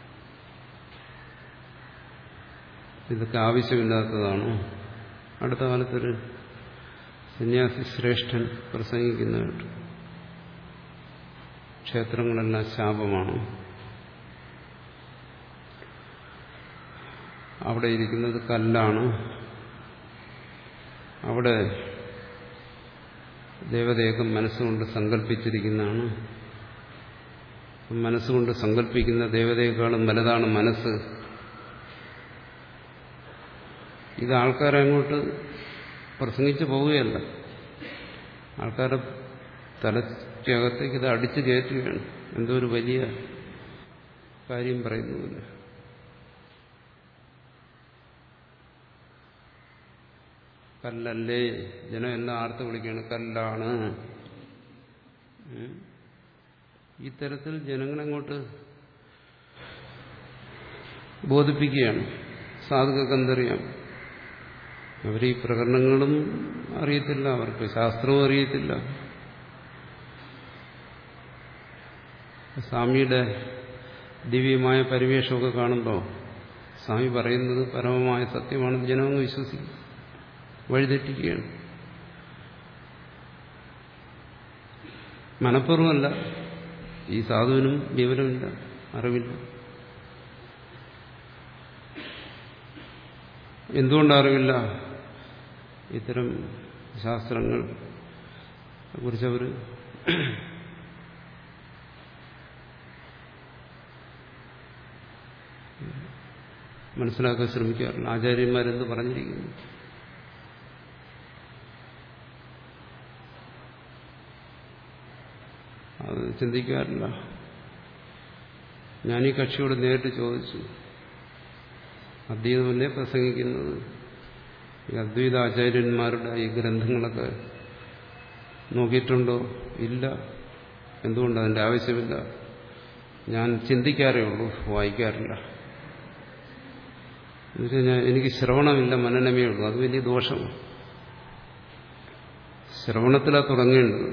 ഇതൊക്കെ ആവശ്യമില്ലാത്തതാണോ അടുത്ത കാലത്തൊരു സന്യാസി ശ്രേഷ്ഠൻ പ്രസംഗിക്കുന്ന കേട്ടു ക്ഷേത്രങ്ങളെല്ലാം ശാപമാണ് അവിടെ ഇരിക്കുന്നത് കല്ലാണ് അവിടെ ദേവതയൊക്കെ മനസ്സുകൊണ്ട് സങ്കല്പിച്ചിരിക്കുന്നതാണ് മനസ്സുകൊണ്ട് സങ്കല്പിക്കുന്ന ദേവതയെക്കാളും വലുതാണ് മനസ്സ് ഇത് ആൾക്കാരെ അങ്ങോട്ട് പ്രസംഗിച്ചു പോവുകയല്ല ആൾക്കാരുടെ തലയ്ക്കകത്തേക്ക് ഇത് അടിച്ചു കയറ്റുകയാണ് എന്തോ ഒരു വലിയ കാര്യം പറയുന്നുമില്ല കല്ലല്ലേ ജനം എല്ലാം ആർത്ത് വിളിക്കുകയാണ് കല്ലാണ് ഈ തരത്തിൽ ജനങ്ങളങ്ങോട്ട് ബോധിപ്പിക്കുകയാണ് സാധുക്കൾക്ക് എന്തറിയാം അവർ ഈ പ്രകടനങ്ങളും അറിയത്തില്ല അവർക്ക് ശാസ്ത്രവും അറിയത്തില്ല സ്വാമിയുടെ ദിവ്യമായ പരിവേഷമൊക്കെ കാണുമ്പോൾ സ്വാമി പറയുന്നത് പരമമായ സത്യമാണെന്ന് ജനമങ്ങ് വിശ്വസിക്കും വഴിതെറ്റിക്കുകയാണ് മനഃപൂർവ്വമല്ല ഈ സാധുവിനും വിവരമില്ല അറിവില്ല എന്തുകൊണ്ട് അറിവില്ല ഇത്തരം ശാസ്ത്രങ്ങൾ കുറിച്ചവർ മനസ്സിലാക്കാൻ ശ്രമിക്കാറില്ല ആചാര്യന്മാരെന്ത് പറഞ്ഞിരിക്കുന്നു അത് ചിന്തിക്കാറില്ല ഞാൻ ഈ കക്ഷിയോട് നേരിട്ട് ചോദിച്ചു അദ്വൈതമല്ലേ പ്രസംഗിക്കുന്നത് ഈ അദ്വൈത ആചാര്യന്മാരുടെ ഈ ഗ്രന്ഥങ്ങളൊക്കെ നോക്കിയിട്ടുണ്ടോ ഇല്ല എന്തുകൊണ്ട് അതിൻ്റെ ആവശ്യമില്ല ഞാൻ ചിന്തിക്കാറേ ഉള്ളൂ വായിക്കാറില്ല എന്നുവെച്ചാൽ ഞാൻ എനിക്ക് ശ്രവണമില്ല മനനമേ ഉള്ളൂ അത് വലിയ ദോഷമാണ് ശ്രവണത്തിലാണ് തുടങ്ങേണ്ടത്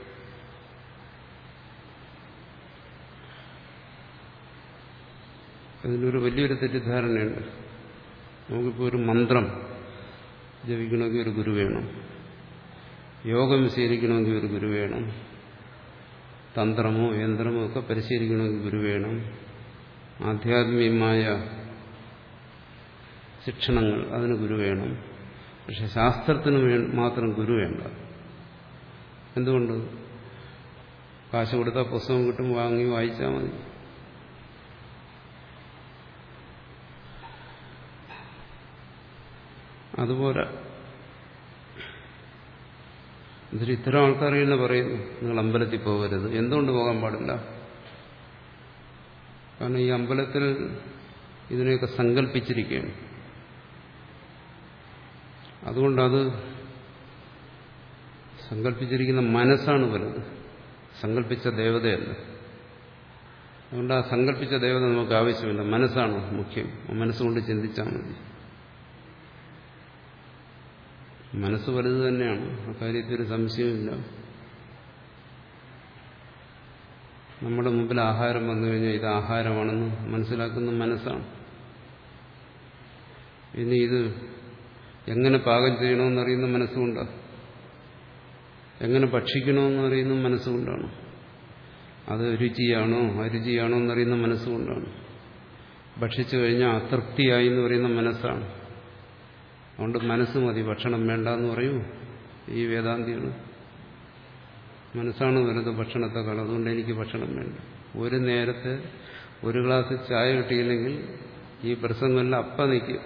അതിനൊരു വലിയൊരു തെറ്റിദ്ധാരണയുണ്ട് നമുക്കിപ്പോൾ ഒരു മന്ത്രം ജപിക്കണമെങ്കിൽ ഒരു ഗുരു വേണം യോഗം ശീലിക്കണമെങ്കിൽ ഒരു ഗുരു വേണം തന്ത്രമോ യന്ത്രമോ ഒക്കെ പരിശീലിക്കണമെങ്കിൽ ഗുരു വേണം ആധ്യാത്മികമായ ശിക്ഷണങ്ങൾ അതിന് ഗുരു വേണം പക്ഷെ ശാസ്ത്രത്തിന് മാത്രം ഗുരു വേണ്ട എന്തുകൊണ്ട് കാശ് കൊടുത്താൽ പുസ്തകം കിട്ടും വാങ്ങി വായിച്ചാൽ മതി അതുപോലെ എന്നിട്ട് ഇത്തരം ആൾക്കാർ തന്നെ പറയുന്നു നിങ്ങൾ അമ്പലത്തിൽ പോകരുത് എന്തുകൊണ്ട് പോകാൻ പാടില്ല കാരണം ഈ അമ്പലത്തിൽ ഇതിനെയൊക്കെ സങ്കല്പിച്ചിരിക്കുകയാണ് അതുകൊണ്ടത് സങ്കല്പിച്ചിരിക്കുന്ന മനസ്സാണ് വലുത് സങ്കല്പിച്ച ദേവതയല്ല അതുകൊണ്ട് ആ സങ്കല്പിച്ച ദേവത നമുക്ക് ആവശ്യമില്ല മനസ്സാണ് മുഖ്യം മനസ്സുകൊണ്ട് ചിന്തിച്ചാൽ മതി മനസ്സ് വലുത് തന്നെയാണ് ആ കാര്യത്തിൽ ഒരു സംശയമില്ല നമ്മുടെ മുമ്പിൽ ആഹാരം വന്നു കഴിഞ്ഞാൽ ഇത് ആഹാരമാണെന്ന് മനസ്സിലാക്കുന്ന മനസ്സാണ് ഇനി ഇത് എങ്ങനെ പാകം ചെയ്യണമെന്നറിയുന്ന മനസ്സുകൊണ്ടാണ് എങ്ങനെ ഭക്ഷിക്കണമെന്ന് അറിയുന്ന മനസ്സുകൊണ്ടാണ് അത് രുചിയാണോ അരുചിയാണോ എന്നറിയുന്ന മനസ്സുകൊണ്ടാണ് ഭക്ഷിച്ചു കഴിഞ്ഞാൽ അതൃപ്തിയായി എന്ന് പറയുന്ന മനസ്സാണ് അതുകൊണ്ട് മനസ്സ് മതി ഭക്ഷണം വേണ്ട എന്ന് പറയൂ ഈ വേദാന്തികൾ മനസ്സാണ് വരുന്നത് ഭക്ഷണത്തെക്കാൾ അതുകൊണ്ട് എനിക്ക് ഭക്ഷണം വേണ്ട ഒരു നേരത്തെ ഒരു ഗ്ലാസ് ചായ കിട്ടിയില്ലെങ്കിൽ ഈ പ്രസംഗമെല്ലാം അപ്പം നിൽക്കും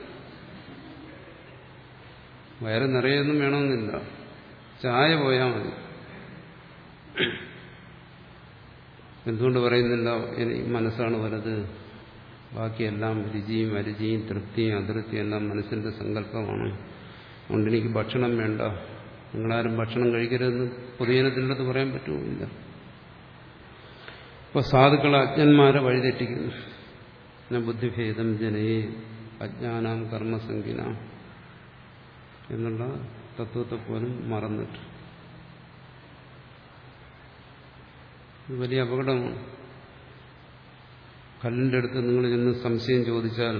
വയറ് നിറയൊന്നും വേണമെന്നില്ല ചായ പോയാൽ മതി എന്തുകൊണ്ട് പറയുന്നില്ല ഇനി മനസ്സാണ് വലുത് ബാക്കിയെല്ലാം രുചിയും അരുചിയും തൃപ്തിയും അതൃപ്തിയും എല്ലാം മനസ്സിന്റെ സങ്കല്പമാണ് അതുകൊണ്ട് എനിക്ക് ഭക്ഷണം വേണ്ട നിങ്ങളാരും ഭക്ഷണം കഴിക്കരുതെന്ന് പൊതുജനത്തിൻ്റെ പറയാൻ പറ്റുമില്ല അപ്പോൾ സാധുക്കളെ അജ്ഞന്മാരെ വഴിതെറ്റിക്കുന്നു ബുദ്ധിഭേദം ജനയെ അജ്ഞാനാം കർമ്മസംഖ്യന എന്നുള്ള തത്വത്തെ പോലും മറന്നിട്ട് ഇത് വലിയ അപകടമാണ് കല്ലിൻ്റെ അടുത്ത് നിങ്ങൾ ചെന്ന് സംശയം ചോദിച്ചാൽ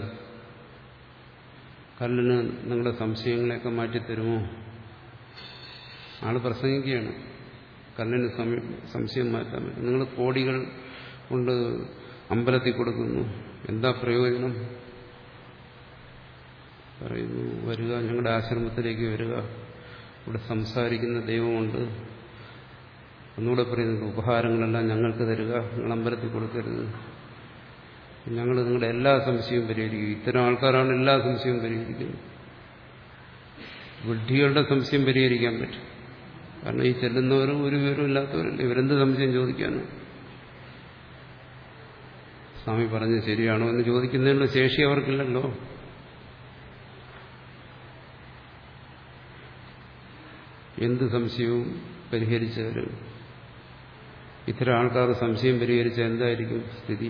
കല്ലിന് നിങ്ങളുടെ സംശയങ്ങളെയൊക്കെ മാറ്റിത്തരുമോ ആള് പ്രസംഗിക്കുകയാണ് കല്ലിന് സംശയം മാറ്റാൻ പറ്റും നിങ്ങൾ കോടികൾ കൊണ്ട് അമ്പലത്തിൽ കൊടുക്കുന്നു എന്താ പ്രയോജനം പറയുന്നു വരിക ഞങ്ങളുടെ ആശ്രമത്തിലേക്ക് വരിക ഇവിടെ സംസാരിക്കുന്ന ദൈവമുണ്ട് ഒന്നുകൂടെ പറയുന്നുണ്ട് ഉപഹാരങ്ങളെല്ലാം ഞങ്ങൾക്ക് തരിക നിങ്ങൾ അമ്പലത്തിൽ കൊടുക്കരുത് ഞങ്ങൾ നിങ്ങളുടെ എല്ലാ സംശയവും പരിഹരിക്കും ഇത്തരം ആൾക്കാരാണ് എല്ലാ സംശയവും പരിഹരിക്കുന്നത് വിഡ്ഢികളുടെ സംശയം പരിഹരിക്കാൻ പറ്റും കാരണം ഈ ചെല്ലുന്നവർ ഒരു വിവരവും ഇല്ലാത്തവരല്ല ഇവരെന്ത് സംശയം ചോദിക്കാനും സ്വാമി പറഞ്ഞത് ശരിയാണോ എന്ന് ചോദിക്കുന്നതിനുള്ള ശേഷി അവർക്കില്ലല്ലോ എന്ത് സംശയവും പരിഹരിച്ചവരും ഇത്തരം ആൾക്കാർ സംശയം പരിഹരിച്ച എന്തായിരിക്കും സ്ഥിതി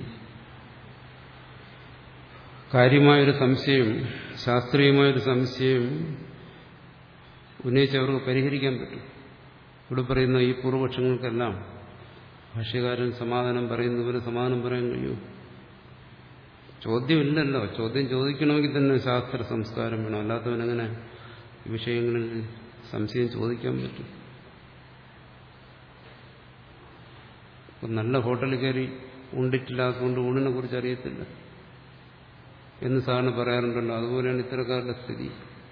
കാര്യമായൊരു സംശയം ശാസ്ത്രീയമായൊരു സംശയം ഉന്നയിച്ചവർക്ക് പരിഹരിക്കാൻ പറ്റും ഇവിടെ പറയുന്ന ഈ പൂർവപക്ഷങ്ങൾക്കെല്ലാം ഭാഷ്യകാരൻ സമാധാനം പറയുന്നവര് സമാധാനം പറയാൻ കഴിയൂ ചോദ്യമില്ലല്ലോ ചോദ്യം ചോദിക്കണമെങ്കിൽ തന്നെ ശാസ്ത്ര സംസ്കാരം വേണം അല്ലാത്തവനെങ്ങനെ ഈ വിഷയങ്ങളിൽ സംശയം ചോദിക്കാൻ പറ്റും ഇപ്പം നല്ല ഹോട്ടലിൽ കയറി ഉണ്ടിട്ടില്ലാത്തതുകൊണ്ട് ഊണിനെ കുറിച്ച് അറിയത്തില്ല എന്ന് സാറിന് പറയാറുണ്ടല്ലോ അതുപോലെയാണ് ഇത്തരക്കാരുടെ സ്ഥിതി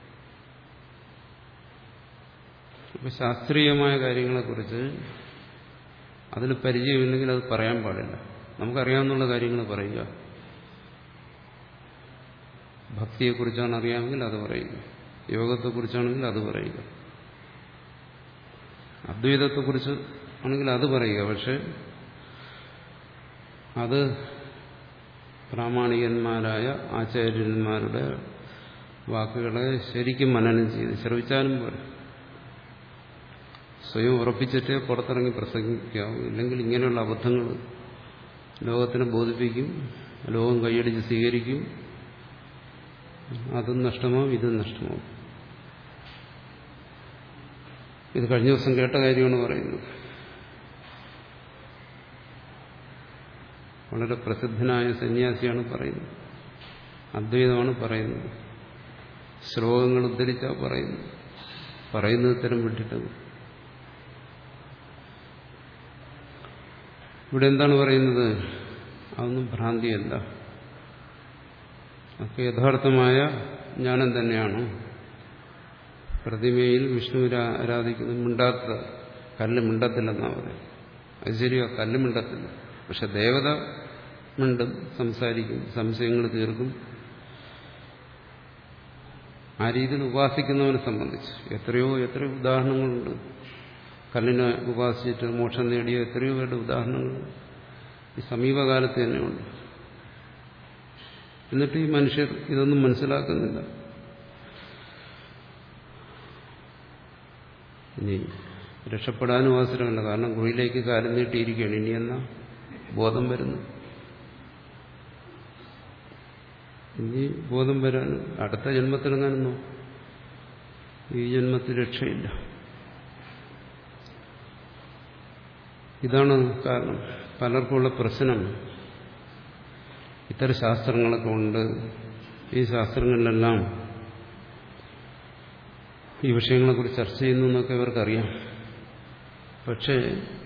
ഇപ്പൊ ശാസ്ത്രീയമായ കാര്യങ്ങളെക്കുറിച്ച് അതിൽ പരിചയമില്ലെങ്കിൽ അത് പറയാൻ പാടില്ല നമുക്കറിയാവുന്ന കാര്യങ്ങൾ പറയുക ഭക്തിയെക്കുറിച്ചാണ് അറിയാമെങ്കിൽ അത് പറയുക യോഗത്തെക്കുറിച്ചാണെങ്കിൽ അത് പറയുക അദ്വൈതത്തെക്കുറിച്ച് ആണെങ്കിൽ അത് പറയുക പക്ഷെ അത് പ്രാമാണികന്മാരായ ആചാര്യന്മാരുടെ വാക്കുകളെ ശരിക്കും മനനം ചെയ്ത് ശ്രവിച്ചാലും പോലെ സ്വയം ഉറപ്പിച്ചിട്ട് പുറത്തിറങ്ങി പ്രസംഗിക്കാവും ഇല്ലെങ്കിൽ ഇങ്ങനെയുള്ള അബദ്ധങ്ങൾ ലോകത്തിനെ ബോധിപ്പിക്കും ലോകം കൈയടിച്ച് സ്വീകരിക്കും അതും നഷ്ടമാവും ഇതും നഷ്ടമാവും ഇത് കഴിഞ്ഞ ദിവസം കേട്ട കാര്യമാണ് പറയുന്നത് വളരെ പ്രസിദ്ധനായ സന്യാസിയാണ് പറയുന്നത് അദ്വൈതമാണ് പറയുന്നത് ശ്ലോകങ്ങൾ ഉദ്ധരിച്ചാ പറയുന്നത് പറയുന്നത് ഇത്തരം വിട്ടിട്ടത് ഇവിടെ എന്താണ് പറയുന്നത് അതൊന്നും ഭ്രാന്തിയല്ല ഒക്കെ യഥാർത്ഥമായ ജ്ഞാനം തന്നെയാണ് പ്രതിമയിൽ വിഷ്ണുവിനെ ആരാധിക്കുന്നത് മിണ്ടാത്ത കല്ല് മിണ്ടത്തില്ലെന്നാണ് പറയുന്നത് അത് ശരിയോ കല്ല് മിണ്ടത്തില്ല പക്ഷെ ദേവത മിണ്ടും സംസാരിക്കും സംശയങ്ങൾ തീർക്കും ആ രീതിയിൽ ഉപാസിക്കുന്നവനെ സംബന്ധിച്ച് എത്രയോ എത്രയോ ഉദാഹരണങ്ങളുണ്ട് കല്ലിനെ ഉപാസിച്ചിട്ട് മോക്ഷം നേടിയ എത്രയോ പേരുടെ ഉദാഹരണങ്ങൾ ഈ സമീപകാലത്ത് തന്നെയുണ്ട് എന്നിട്ട് ഈ മനുഷ്യർ ഇതൊന്നും മനസ്സിലാക്കുന്നില്ല ഇനി രക്ഷപ്പെടാനും അവസരമുണ്ട് കാരണം കുഴിയിലേക്ക് കാലം നീട്ടിയിരിക്കുകയാണ് ഇനി എന്നാ ബോധം വരുന്നു ഇനി ബോധം വരാൻ അടുത്ത ജന്മത്തിലെങ്ങാനൊന്നും ഈ ജന്മത്തിൽ രക്ഷയില്ല ഇതാണ് കാരണം പലർക്കുമുള്ള പ്രശ്നം ഇത്തരം ശാസ്ത്രങ്ങളൊക്കെ ഉണ്ട് ഈ ശാസ്ത്രങ്ങളിലെല്ലാം ഈ വിഷയങ്ങളെക്കുറിച്ച് ചർച്ച ചെയ്യുന്നു എന്നൊക്കെ ഇവർക്കറിയാം പക്ഷേ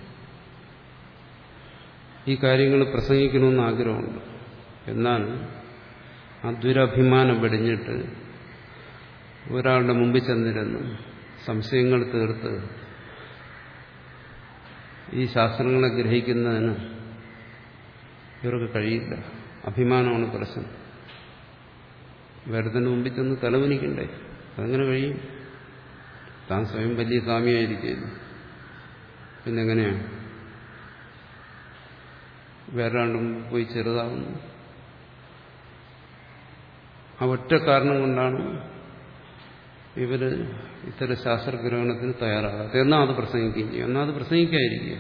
ഈ കാര്യങ്ങൾ പ്രസംഗിക്കണമെന്ന് ആഗ്രഹമുണ്ട് എന്നാൽ ആ ദുരഭിമാനം വെടിഞ്ഞിട്ട് ഒരാളുടെ മുമ്പിൽ ചെന്നിരുന്ന് സംശയങ്ങൾ തീർത്ത് ഈ ശാസ്ത്രങ്ങളെ ഗ്രഹിക്കുന്നതിന് ഇവർക്ക് കഴിയില്ല അഭിമാനമാണ് പ്രശ്നം വേറെതിന് മുമ്പിൽ ചെന്ന് തലവനിക്കണ്ടേ അതങ്ങനെ കഴിയും താൻ സ്വയം വലിയ സ്വാമിയായിരിക്കുന്നു പിന്നെങ്ങനെയാണ് വേറൊരാളുടെ മുമ്പ് പോയി ചെറുതാവുന്നു ആ ഒറ്റ കാരണം കൊണ്ടാണ് ഇവര് ഇത്തരം ശാസ്ത്രഗ്രഹണത്തിന് തയ്യാറാകാത്തത് എന്നാൽ അത് പ്രസംഗിക്കുകയും ചെയ്യും എന്നാൽ അത് പ്രസംഗിക്കാതിരിക്കുക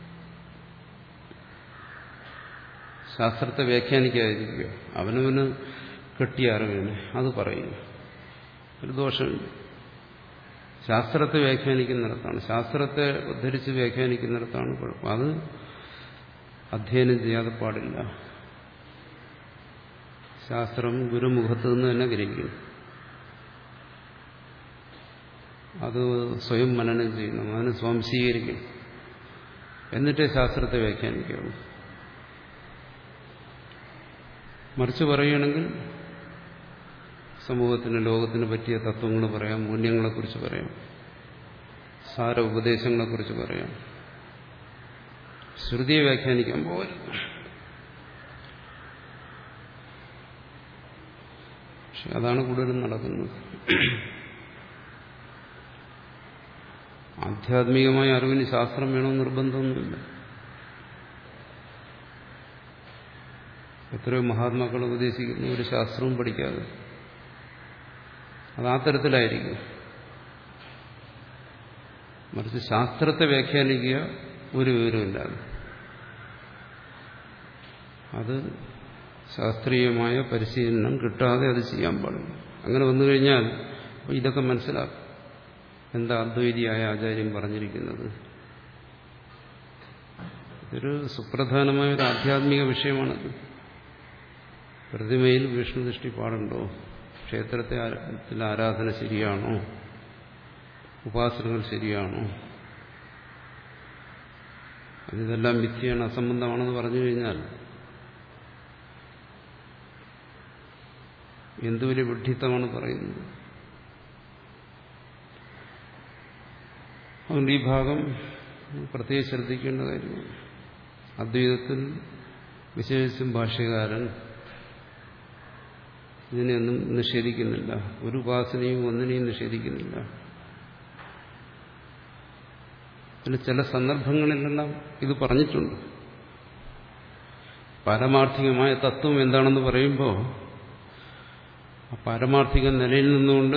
ശാസ്ത്രത്തെ വ്യാഖ്യാനിക്കാതിരിക്കുക അവനവന് കെട്ടിയ അറിവിനെ അത് പറയുന്നു ഒരു ദോഷമില്ല ശാസ്ത്രത്തെ വ്യാഖ്യാനിക്കുന്നിടത്താണ് ശാസ്ത്രത്തെ ഉദ്ധരിച്ച് വ്യാഖ്യാനിക്കുന്നിടത്താണ് കുഴപ്പം അത് അധ്യയനം ചെയ്യാതെ പാടില്ല ശാസ്ത്രം ഗുരുമുഖത്ത് നിന്ന് തന്നെ ഗ്രഹിക്കുന്നു അത് സ്വയം മനനം ചെയ്യണം അതിന് സ്വാംശീകരിക്കണം എന്നിട്ടേ ശാസ്ത്രത്തെ വ്യാഖ്യാനിക്കുകയുള്ളൂ മറിച്ച് പറയുകയാണെങ്കിൽ സമൂഹത്തിന് ലോകത്തിന് പറ്റിയ തത്വങ്ങൾ പറയാം മൂല്യങ്ങളെക്കുറിച്ച് പറയാം സാര ഉപദേശങ്ങളെക്കുറിച്ച് പറയാം ശ്രുതിയെ വ്യാഖ്യാനിക്കാൻ പോകരുത് പക്ഷെ അതാണ് കൂടുതലും നടക്കുന്നത് ആധ്യാത്മികമായ അറിവിന് ശാസ്ത്രം വേണമെന്ന് നിർബന്ധമൊന്നുമില്ല എത്രയോ മഹാത്മാക്കൾ ഉപദേശിക്കുന്ന ഒരു ശാസ്ത്രവും പഠിക്കാതെ അത് ആ തരത്തിലായിരിക്കും മറിച്ച് ശാസ്ത്രത്തെ വ്യാഖ്യാനിക്കുക ഒരു വിവരമില്ലാതെ അത് ശാസ്ത്രീയമായ പരിശീലനം കിട്ടാതെ അത് ചെയ്യാൻ പാടില്ല അങ്ങനെ വന്നു കഴിഞ്ഞാൽ ഇതൊക്കെ മനസ്സിലാക്കും എന്താ അദ്വൈതിയായ ആചാര്യം പറഞ്ഞിരിക്കുന്നത് ഇതൊരു സുപ്രധാനമായ ഒരു ആധ്യാത്മിക വിഷയമാണത് പ്രതിമയിൽ വിഷ്ണുദൃഷ്ടി പാടുണ്ടോ ക്ഷേത്രത്തെ ആരാധന ശരിയാണോ ഉപാസനകൾ ശരിയാണോ അതിതെല്ലാം മിഥ്യയാണ് അസംബന്ധമാണെന്ന് പറഞ്ഞു കഴിഞ്ഞാൽ എന്തു വലിയ വിഡ്ഢിത്തമാണ് പറയുന്നത് അതുകൊണ്ട് ഈ ഭാഗം പ്രത്യേകം ശ്രദ്ധിക്കേണ്ട കാര്യമാണ് അദ്വൈതത്തിൽ വിശേഷിച്ചും ഭാഷ്യകാരൻ ഇതിനെയൊന്നും നിഷേധിക്കുന്നില്ല ഒരു ഉപാസനയും ഒന്നിനെയും നിഷേധിക്കുന്നില്ല പിന്നെ ചില സന്ദർഭങ്ങളിലെല്ലാം ഇത് പറഞ്ഞിട്ടുണ്ട് പാരമാർത്ഥികമായ തത്വം എന്താണെന്ന് പറയുമ്പോൾ ആ പാരമാർത്ഥിക നിലയിൽ നിന്നുകൊണ്ട്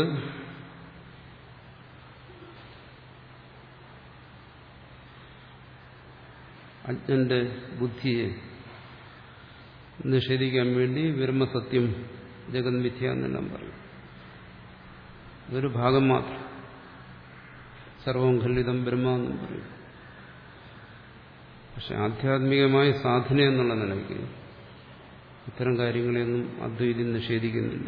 അജ്ഞന്റെ ബുദ്ധിയെ നിഷേധിക്കാൻ വേണ്ടി ബ്രഹ്മസത്യം ജഗത് മിഥ്യ എന്നെല്ലാം പറയും ഇതൊരു ഭാഗം മാത്രം സർവം ഖല്ലിതം ബ്രഹ്മ എന്നും പറയും പക്ഷെ ആധ്യാത്മികമായ സാധന എന്നുള്ള നിലയ്ക്ക് ഇത്തരം കാര്യങ്ങളെയൊന്നും അദ്വൈതം നിഷേധിക്കുന്നില്ല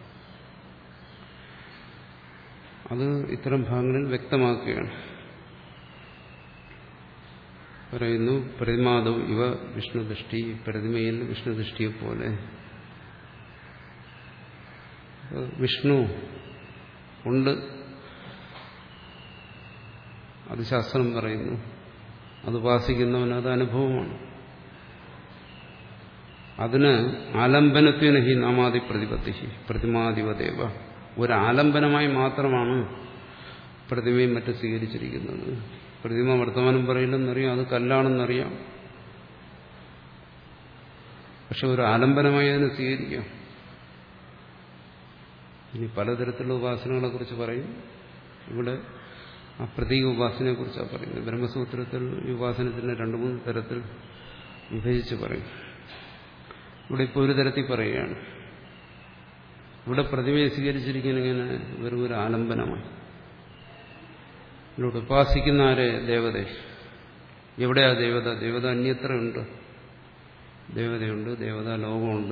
അത് ഇത്തരം ഭാഗങ്ങളിൽ വ്യക്തമാക്കുകയാണ് പറയുന്നു പ്രതിമാദം ഇവ വിഷ്ണുദൃഷ്ടി പ്രതിമയിൽ വിഷ്ണുദൃഷ്ടിയെ പോലെ വിഷ്ണു ഉണ്ട് അത് ശാസ്ത്രം പറയുന്നു അത് ഉപാസിക്കുന്നവന് അത് അനുഭവമാണ് അതിന് ആലംബനത്തിന് ഹി നാമാതി പ്രതിപത്തി പ്രതിമാധിപദേവ ഒരു ആലംബനമായി മാത്രമാണ് പ്രതിമയും മറ്റും സ്വീകരിച്ചിരിക്കുന്നത് പ്രതിമ വർത്തമാനം പറയില്ലെന്നറിയാം അത് കല്ലാണെന്നറിയാം പക്ഷെ ഒരു ആലംബനമായി അതിനെ സ്വീകരിക്കാം ഇനി പലതരത്തിലുള്ള ഉപാസനകളെ കുറിച്ച് പറയും ഇവിടെ ആ പ്രതീക ഉപാസനയെ കുറിച്ചാണ് പറയുന്നത് ബ്രഹ്മസൂത്രത്തിൽ ഈ ഉപാസനത്തിന് രണ്ടു മൂന്ന് തരത്തിൽ വിഭജിച്ച് പറയും ഇവിടെ ഇപ്പോൾ ഒരു തരത്തിൽ പറയുകയാണ് ഇവിടെ പ്രതിമയെ സ്വീകരിച്ചിരിക്കുന്ന ഇങ്ങനെ വെറും ഒരു ആലംബനമായി ഇവിടെ ഉപാസിക്കുന്ന ആരെ ദേവത എവിടെയാ ദേവത ദേവത അന്യത്ര ഉണ്ട് ദേവതയുണ്ട് ദേവത ലോകമുണ്ട്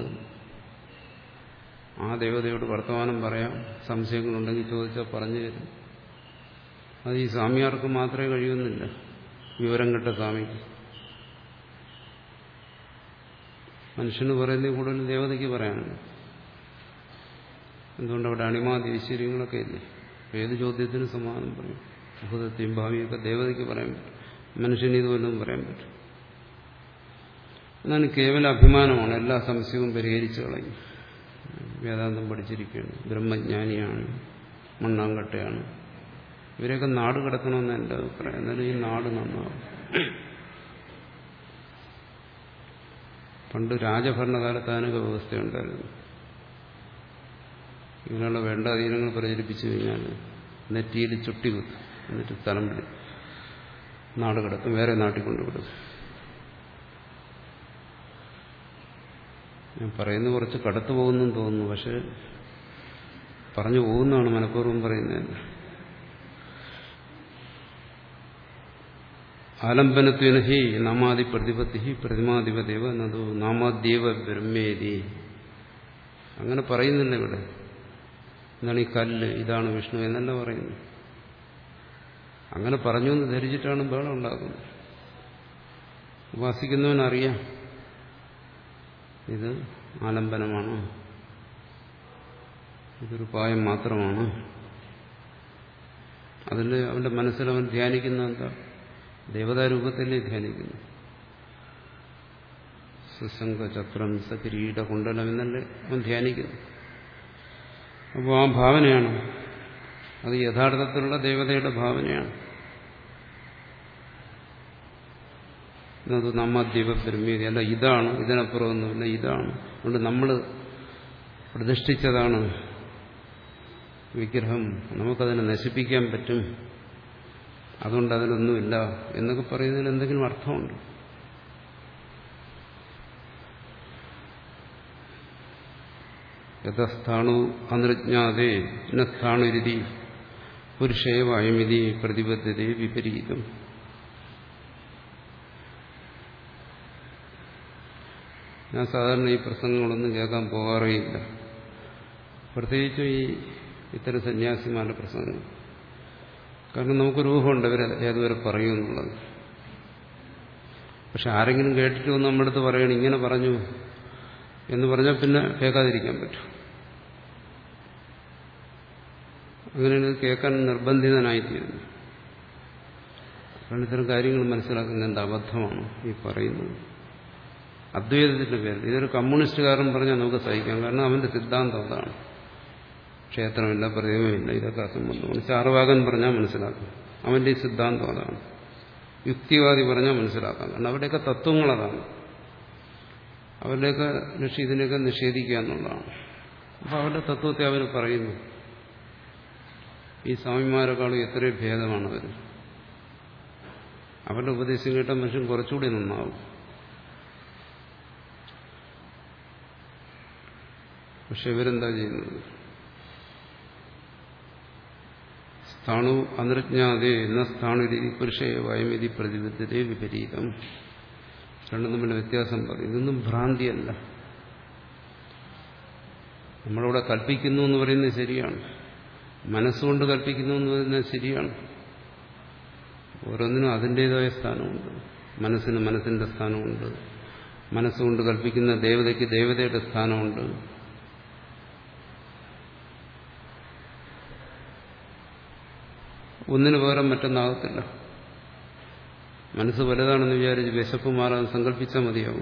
ആ ദേവതയോട് വർത്തമാനം പറയാം സംശയങ്ങളുണ്ടെങ്കിൽ ചോദിച്ചാൽ പറഞ്ഞു തരും അത് ഈ സ്വാമിയാർക്ക് മാത്രമേ കഴിയുന്നില്ല വിവരം കെട്ട സ്വാമിക്ക് മനുഷ്യന് പറയുന്നത് കൂടുതൽ ദേവതയ്ക്ക് പറയാനുണ്ട് എന്തുകൊണ്ട് അവിടെ അണിമാതി ഐശ്വര്യങ്ങളൊക്കെ ഇല്ലേ ഏത് ചോദ്യത്തിനും സമാധാനം പറയും ഭൂതത്തെയും ഭാവിയൊക്കെ ദേവതയ്ക്ക് പറയാൻ പറ്റും മനുഷ്യന് ഇതുപോലും പറയാൻ പറ്റും എന്നാണ് കേവല അഭിമാനമാണ് എല്ലാ സംശയവും പരിഹരിച്ചു കളയും വേദാന്തം പഠിച്ചിരിക്കുകയാണ് ബ്രഹ്മജ്ഞാനിയാണ് മണ്ണാങ്കട്ടയാണ് ഇവരെയൊക്കെ നാട് കിടക്കണമെന്ന് എൻ്റെ അഭിപ്രായം എന്നാലും ഈ നാട് നന്നാവും പണ്ട് രാജഭരണകാലത്ത് അതിനൊക്കെ വ്യവസ്ഥയുണ്ടായിരുന്നു ഇങ്ങനെയുള്ള വേണ്ട അധീനങ്ങൾ പ്രചരിപ്പിച്ചു കഴിഞ്ഞാൽ നെറ്റിയിൽ ചുട്ടി കുത്തും എന്നിട്ട് സ്ഥലം വിടും നാട് കിടക്കും വേറെ നാട്ടിൽ കൊണ്ടുവിടും ഞാൻ പറയുന്നത് കുറച്ച് കടത്തു പോകുന്നെന്ന് തോന്നുന്നു പക്ഷെ പറഞ്ഞു പോകുന്നതാണ് മനഃപൂർവ്വം പറയുന്നത് ആലംബനത്വന ഹി നാമാദി പ്രതിപത്തി ഹി പ്രതിമാധിപദേവ എന്നതു നാമാദ്യേവ ബ്രഹ്മേതി അങ്ങനെ പറയുന്നില്ല ഇവിടെ എന്താണ് ഈ കല്ല് ഇതാണ് വിഷ്ണു എന്നല്ല പറയുന്നു അങ്ങനെ പറഞ്ഞു എന്ന് ധരിച്ചിട്ടാണ് ബഹളം ഉണ്ടാക്കുന്നത് ഉപാസിക്കുന്നവനറിയാം ഇത് ആലംബനമാണ് ഇതൊരു പായം മാത്രമാണ് അതിൽ അവന്റെ മനസ്സിൽ അവൻ ധ്യാനിക്കുന്ന എന്താ ദേവതാരൂപത്തിലേ ധ്യാനിക്കുന്നു സുശങ്കചക്രം സകിരീട കുണ്ടലം എന്നല്ലേ അവൻ ധ്യാനിക്കുന്നു അപ്പോൾ ആ ഭാവനയാണ് അത് യഥാർത്ഥത്തിലുള്ള ദേവതയുടെ ഭാവനയാണ് അത് നമ്മദ്വീപ ബ്രഹ്മീതി അല്ല ഇതാണ് ഇതിനപ്പുറമൊന്നുമില്ല ഇതാണ് അതുകൊണ്ട് നമ്മൾ പ്രതിഷ്ഠിച്ചതാണ് വിഗ്രഹം നമുക്കതിനെ നശിപ്പിക്കാൻ പറ്റും അതുകൊണ്ട് അതിനൊന്നുമില്ല എന്നൊക്കെ പറയുന്നതിൽ എന്തെങ്കിലും അർത്ഥമുണ്ട് യഥസ്ഥാണു അനൃജ്ഞാതേ സ്ഥാണുരുതി പുരുഷേവ അയമിതി പ്രതിബദ്ധത വിപരീതം ഞാൻ സാധാരണ ഈ പ്രസംഗങ്ങളൊന്നും കേൾക്കാൻ പോകാറേയില്ല പ്രത്യേകിച്ചും ഈ ഇത്തരം സന്യാസിമാരുടെ പ്രസംഗങ്ങൾ കാരണം നമുക്കൊരു ഊഹമുണ്ട് ഇവർ ഏതുവരെ പറയും എന്നുള്ളത് പക്ഷെ ആരെങ്കിലും കേട്ടിട്ട് വന്ന് നമ്മുടെ അടുത്ത് പറയണം ഇങ്ങനെ പറഞ്ഞു എന്ന് പറഞ്ഞാൽ പിന്നെ കേൾക്കാതിരിക്കാൻ പറ്റും അങ്ങനെയാണ് കേൾക്കാൻ നിർബന്ധിതനായിത്തീരുന്നു കാരണം ഇത്തരം കാര്യങ്ങൾ മനസ്സിലാക്കുന്നത് എന്ത് അബദ്ധമാണ് ഈ പറയുന്നത് അദ്വൈതത്തിന്റെ പേരിൽ ഇതൊരു കമ്മ്യൂണിസ്റ്റുകാരൻ പറഞ്ഞാൽ നമുക്ക് സഹിക്കാം കാരണം അവന്റെ സിദ്ധാന്തം അതാണ് ക്ഷേത്രമില്ല പ്രതിമയില്ല ഇതൊക്കെ അസംബന്ധമാണ് ചാർവാകൻ പറഞ്ഞാൽ മനസ്സിലാക്കും അവന്റെ ഈ സിദ്ധാന്തം അതാണ് യുക്തിവാദി പറഞ്ഞാൽ മനസ്സിലാക്കാം കാരണം അവരുടെയൊക്കെ തത്വങ്ങൾ അതാണ് അവരുടെയൊക്കെ ലക്ഷ്യം ഇതിനെയൊക്കെ നിഷേധിക്കുക എന്നുള്ളതാണ് അപ്പോൾ അവരുടെ തത്വത്തെ അവർ പറയുന്നു ഈ സ്വാമിമാരെക്കാളും എത്രയോ ഭേദമാണ് അവർ അവരുടെ ഉപദേശം കേട്ട മനുഷ്യൻ കുറച്ചുകൂടി നന്നാവും പക്ഷെ ഇവരെന്താ ചെയ്യുന്നത് സ്ഥാണു അനൃജ്ഞാതേ എന്ന സ്ഥാണുരീതി പുരുഷേ വയമിതി പ്രതിബദ്ധതേ വിപരീതം രണ്ടും തമ്മിൽ വ്യത്യാസം പറയും ഇതൊന്നും ഭ്രാന്തിയല്ല നമ്മളിവിടെ കൽപ്പിക്കുന്നു എന്ന് പറയുന്നത് ശരിയാണ് മനസ്സുകൊണ്ട് കൽപ്പിക്കുന്നു എന്ന് പറയുന്നത് ശരിയാണ് ഓരോന്നിനും അതിൻ്റെതായ സ്ഥാനമുണ്ട് മനസ്സിന് മനസ്സിന്റെ സ്ഥാനമുണ്ട് മനസ്സുകൊണ്ട് കൽപ്പിക്കുന്ന ദേവതയ്ക്ക് ദേവതയുടെ സ്ഥാനമുണ്ട് ഒന്നിനു പകരം മറ്റൊന്നാകത്തില്ല മനസ്സ് വലുതാണെന്ന് വിചാരിച്ച് വിശപ്പ് മാറാൻ സങ്കല്പിച്ചാൽ മതിയാവും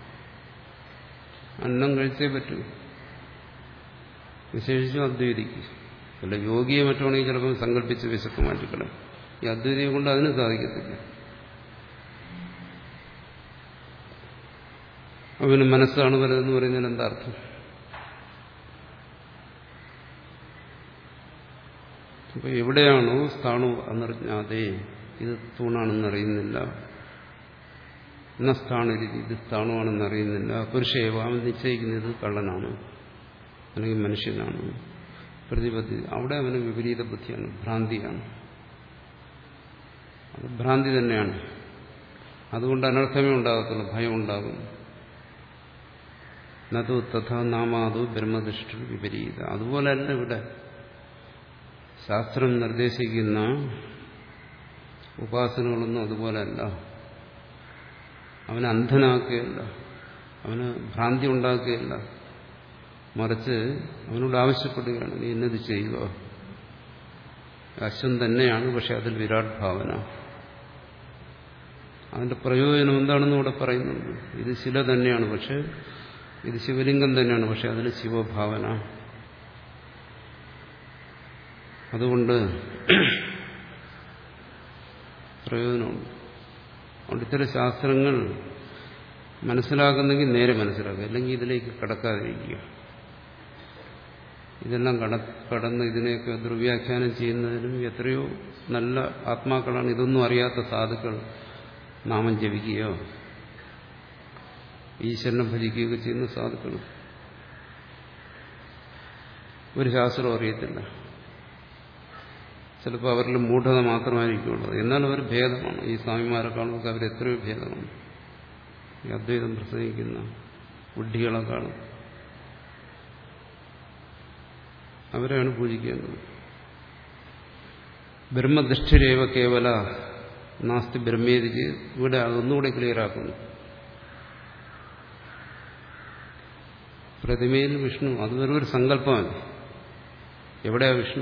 അന്നം കഴിച്ചേ പറ്റൂ വിശേഷിച്ചും അദ്വൈതിക്ക് അല്ല യോഗിയെ മറ്റാണെങ്കിൽ ചിലപ്പോൾ സങ്കല്പിച്ച് വിശപ്പ് മാറ്റിക്കളയും ഈ അദ്വൈതിയെ കൊണ്ട് അതിന് സാധിക്കത്തില്ല അവന് മനസ്സാണ് വലുതെന്ന് പറയുന്നതിന് എന്താ അർത്ഥം അപ്പൊ എവിടെയാണോ സ്ഥാണു എന്നറിഞ്ഞാതെ ഇത് തൂണാണെന്നറിയുന്നില്ല എന്ന സ്ഥാണു ഇത് സ്ഥാണുവാണെന്ന് അറിയുന്നില്ല പുരുഷേവ അവൻ നിശ്ചയിക്കുന്നത് കള്ളനാണ് അല്ലെങ്കിൽ മനുഷ്യനാണ് പ്രതിപത്തി അവിടെ അവന് വിപരീത ബുദ്ധിയാണ് ഭ്രാന്തിയാണ് അത് ഭ്രാന്തി തന്നെയാണ് അതുകൊണ്ട് അനർത്ഥമേ ഉണ്ടാകത്തുള്ളൂ ഭയം ഉണ്ടാകും നതു തഥ നാമാതു ബ്രഹ്മദൃഷ്ടി വിപരീത അതുപോലെയല്ല ഇവിടെ ശാസ്ത്രം നിർദ്ദേശിക്കുന്ന ഉപാസനകളൊന്നും അതുപോലെയല്ല അവനെ അന്ധനാക്കുകയല്ല അവന് ഭ്രാന്തി ഉണ്ടാക്കുകയല്ല മറിച്ച് അവനോട് ആവശ്യപ്പെടുകയാണ് നീ എന്നത് ചെയ്യുക അശ്വം തന്നെയാണ് പക്ഷെ അതിൽ വിരാട് ഭാവന അതിന്റെ പ്രയോജനം എന്താണെന്ന് ഇവിടെ പറയുന്നുണ്ട് ഇത് ശില തന്നെയാണ് പക്ഷെ ഇത് ശിവലിംഗം തന്നെയാണ് പക്ഷെ അതിൽ ശിവഭാവന അതുകൊണ്ട് പ്രയോജനമുണ്ട് അതുകൊണ്ട് ഇത്തരം ശാസ്ത്രങ്ങൾ മനസ്സിലാക്കുന്നെങ്കിൽ നേരെ മനസ്സിലാക്കുക അല്ലെങ്കിൽ ഇതിലേക്ക് കടക്കാതിരിക്കുക ഇതെല്ലാം കട കടന്ന് ഇതിനെയൊക്കെ ദുർവ്യാഖ്യാനം ചെയ്യുന്നതിനും എത്രയോ നല്ല ആത്മാക്കളാണ് ഇതൊന്നും അറിയാത്ത സാധുക്കൾ നാമം ജപിക്കുകയോ ഈശ്വരനെ ഭജിക്കുകയൊക്കെ ചെയ്യുന്ന സാധുക്കൾ ഒരു ശാസ്ത്രം അറിയത്തില്ല ചിലപ്പോൾ അവരിൽ മൂഢത മാത്രമായിരിക്കുള്ളത് എന്നാൽ അവർ ഭേദമാണ് ഈ സ്വാമിമാരെക്കാളുമൊക്കെ അവർ എത്രയോ ഭേദമാണ് ഈ അദ്വൈതം പ്രസംഗിക്കുന്ന ബുദ്ധികളെക്കാളും അവരെയാണ് പൂജിക്കേണ്ടത് ബ്രഹ്മദൃഷ്ടിരേവ കേവല നാസ്തി ബ്രഹ്മേതിക്ക് ഇവിടെ അതൊന്നുകൂടി ക്ലിയറാക്കുന്നു പ്രതിമയിൽ വിഷ്ണു അത് വെറും ഒരു സങ്കല്പമല്ല എവിടെയാ വിഷ്ണു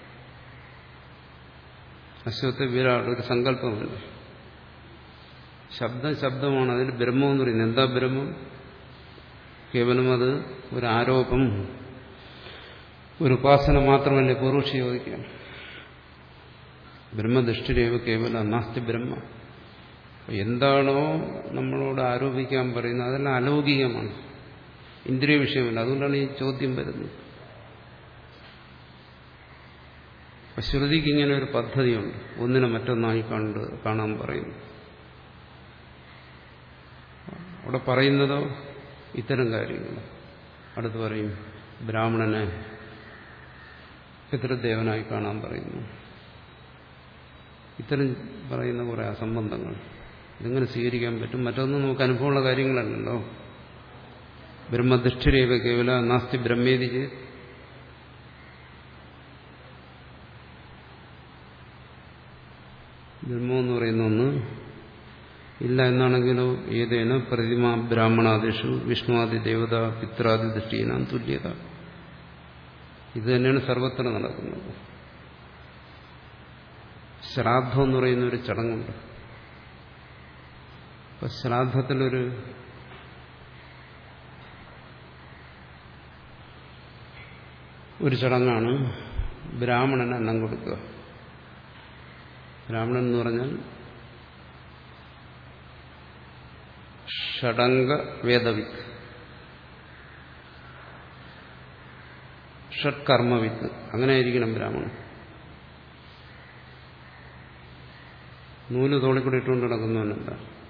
അശ്വത്തെ വിരാട് ഒരു സങ്കല്പമല്ല ശബ്ദം ശബ്ദമാണ് അതിൽ ബ്രഹ്മം എന്ന് പറയുന്നത് എന്താ ബ്രഹ്മം കേവലം അത് ഒരു ആരോപം ഒരു ഉപാസന മാത്രമല്ലേ പൂർവക്ഷി ചോദിക്കുകയാണ് ബ്രഹ്മദൃഷ്ടിരേവ കേവല നാസ്തി ബ്രഹ്മ എന്താണോ നമ്മളോട് ആരോപിക്കാൻ പറയുന്നത് അതെല്ലാം അലൗകികമാണ് ഇന്ദ്രിയ വിഷയമല്ല അതുകൊണ്ടാണ് ഈ ചോദ്യം വരുന്നത് ശ്രുതിക്ക് ഇങ്ങനെ ഒരു പദ്ധതിയുണ്ട് ഒന്നിനെ മറ്റൊന്നായി കണ്ട് കാണാൻ പറയുന്നു അവിടെ പറയുന്നതോ ഇത്തരം കാര്യങ്ങൾ അടുത്ത് പറയും ബ്രാഹ്മണനെ പിതൃദേവനായി കാണാൻ പറയുന്നു ഇത്തരം പറയുന്ന കുറെ അസംബന്ധങ്ങൾ ഇതെങ്ങനെ സ്വീകരിക്കാൻ പറ്റും മറ്റൊന്നും നമുക്ക് അനുഭവമുള്ള കാര്യങ്ങളല്ലല്ലോ ബ്രഹ്മദൃഷ്ടിരേവ കേവല നാസ്തി ബ്രഹ്മേതി ചെയ്ത് ബ്രഹ്മം എന്ന് പറയുന്ന ഒന്ന് ഇല്ല എന്നാണെങ്കിലോ ഏതേന പ്രതിമ ബ്രാഹ്മണാദിഷു വിഷ്ണുവാദി ദേവത പിത്രാദി ദൃഷ്ടീനാം തുല്യത ഇത് തന്നെയാണ് സർവത്ര നടക്കുന്നത് ശ്രാദ്ധം എന്ന് പറയുന്ന ഒരു ചടങ്ങുണ്ട് അപ്പൊ ശ്രാദ്ധത്തിലൊരു ഒരു ചടങ്ങാണ് ബ്രാഹ്മണന് അന്നം കൊടുക്കുക ബ്രാഹ്മണൻ എന്ന് പറഞ്ഞാൽ ഷടങ്ക വേദവിത്ത് ഷഡ്കർമ്മവിത്ത് അങ്ങനെ ആയിരിക്കണം ബ്രാഹ്മണൻ നൂല് തോളിക്കൂടെ ഇട്ടുകൊണ്ട് നടക്കുന്നവനല്ല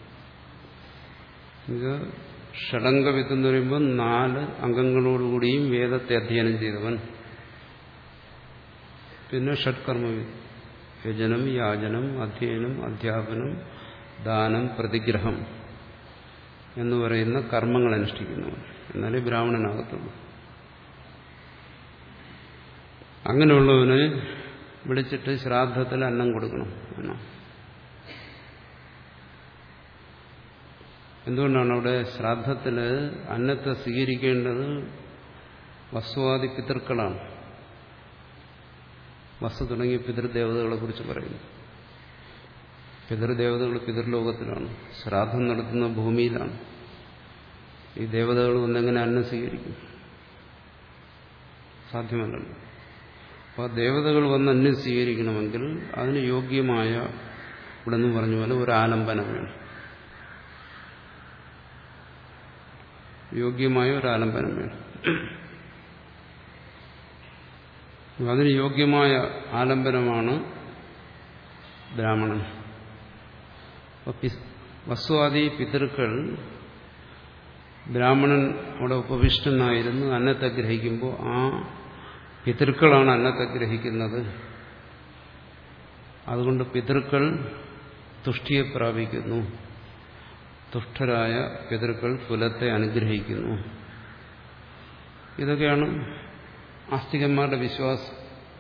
ഇത് ഷടങ്കവിത്ത് എന്ന് പറയുമ്പോൾ നാല് അംഗങ്ങളോടുകൂടിയും വേദത്തെ അധ്യയനം ചെയ്തവൻ പിന്നെ ഷഡ്കർമ്മവിത്ത് യജനം യാചനം അധ്യയനം അധ്യാപനം ദാനം പ്രതിഗ്രഹം എന്ന് പറയുന്ന കർമ്മങ്ങൾ അനുഷ്ഠിക്കുന്നവൻ എന്നാലേ ബ്രാഹ്മണനാകത്തുള്ളൂ അങ്ങനെയുള്ളവന് വിളിച്ചിട്ട് ശ്രാദ്ധത്തിൽ അന്നം കൊടുക്കണം എന്നാ എന്തുകൊണ്ടാണ് അവിടെ ശ്രാദ്ധത്തിൽ അന്നത്തെ സ്വീകരിക്കേണ്ടത് വസ്തുവാദി പിതൃക്കളാണ് വസ്തു തുടങ്ങിയ പിതൃദേവതകളെ കുറിച്ച് പറയുന്നു പിതൃദേവതകൾ പിതൃലോകത്തിലാണ് ശ്രാദ്ധം നടത്തുന്ന ഭൂമിയിലാണ് ഈ ദേവതകൾ ഒന്നെങ്ങനെ അന്നം സ്വീകരിക്കും സാധ്യമല്ലല്ലോ അപ്പോൾ ദേവതകൾ വന്ന് അന്നം സ്വീകരിക്കണമെങ്കിൽ അതിന് യോഗ്യമായ ഇവിടെ നിന്ന് പറഞ്ഞ പോലെ ഒരു ആലംബനം വേണം യോഗ്യമായ ഒരു ആലംബനം വേണം അതിന് യോഗ്യമായ ആലംബനമാണ് ബ്രാഹ്മണൻ വസ്തുവാദി പിതൃക്കൾ ബ്രാഹ്മണൻ അവിടെ ഉപവിഷ്ടനായിരുന്നു അന്നത്തെ ഗ്രഹിക്കുമ്പോൾ ആ പിതൃക്കളാണ് അന്നത്തെ ഗ്രഹിക്കുന്നത് അതുകൊണ്ട് പിതൃക്കൾ തുഷ്ടിയെ പ്രാപിക്കുന്നു തുഷ്ടരായ പിതൃക്കൾ കുലത്തെ അനുഗ്രഹിക്കുന്നു ഇതൊക്കെയാണ് ആസ്തികന്മാരുടെ വിശ്വാസം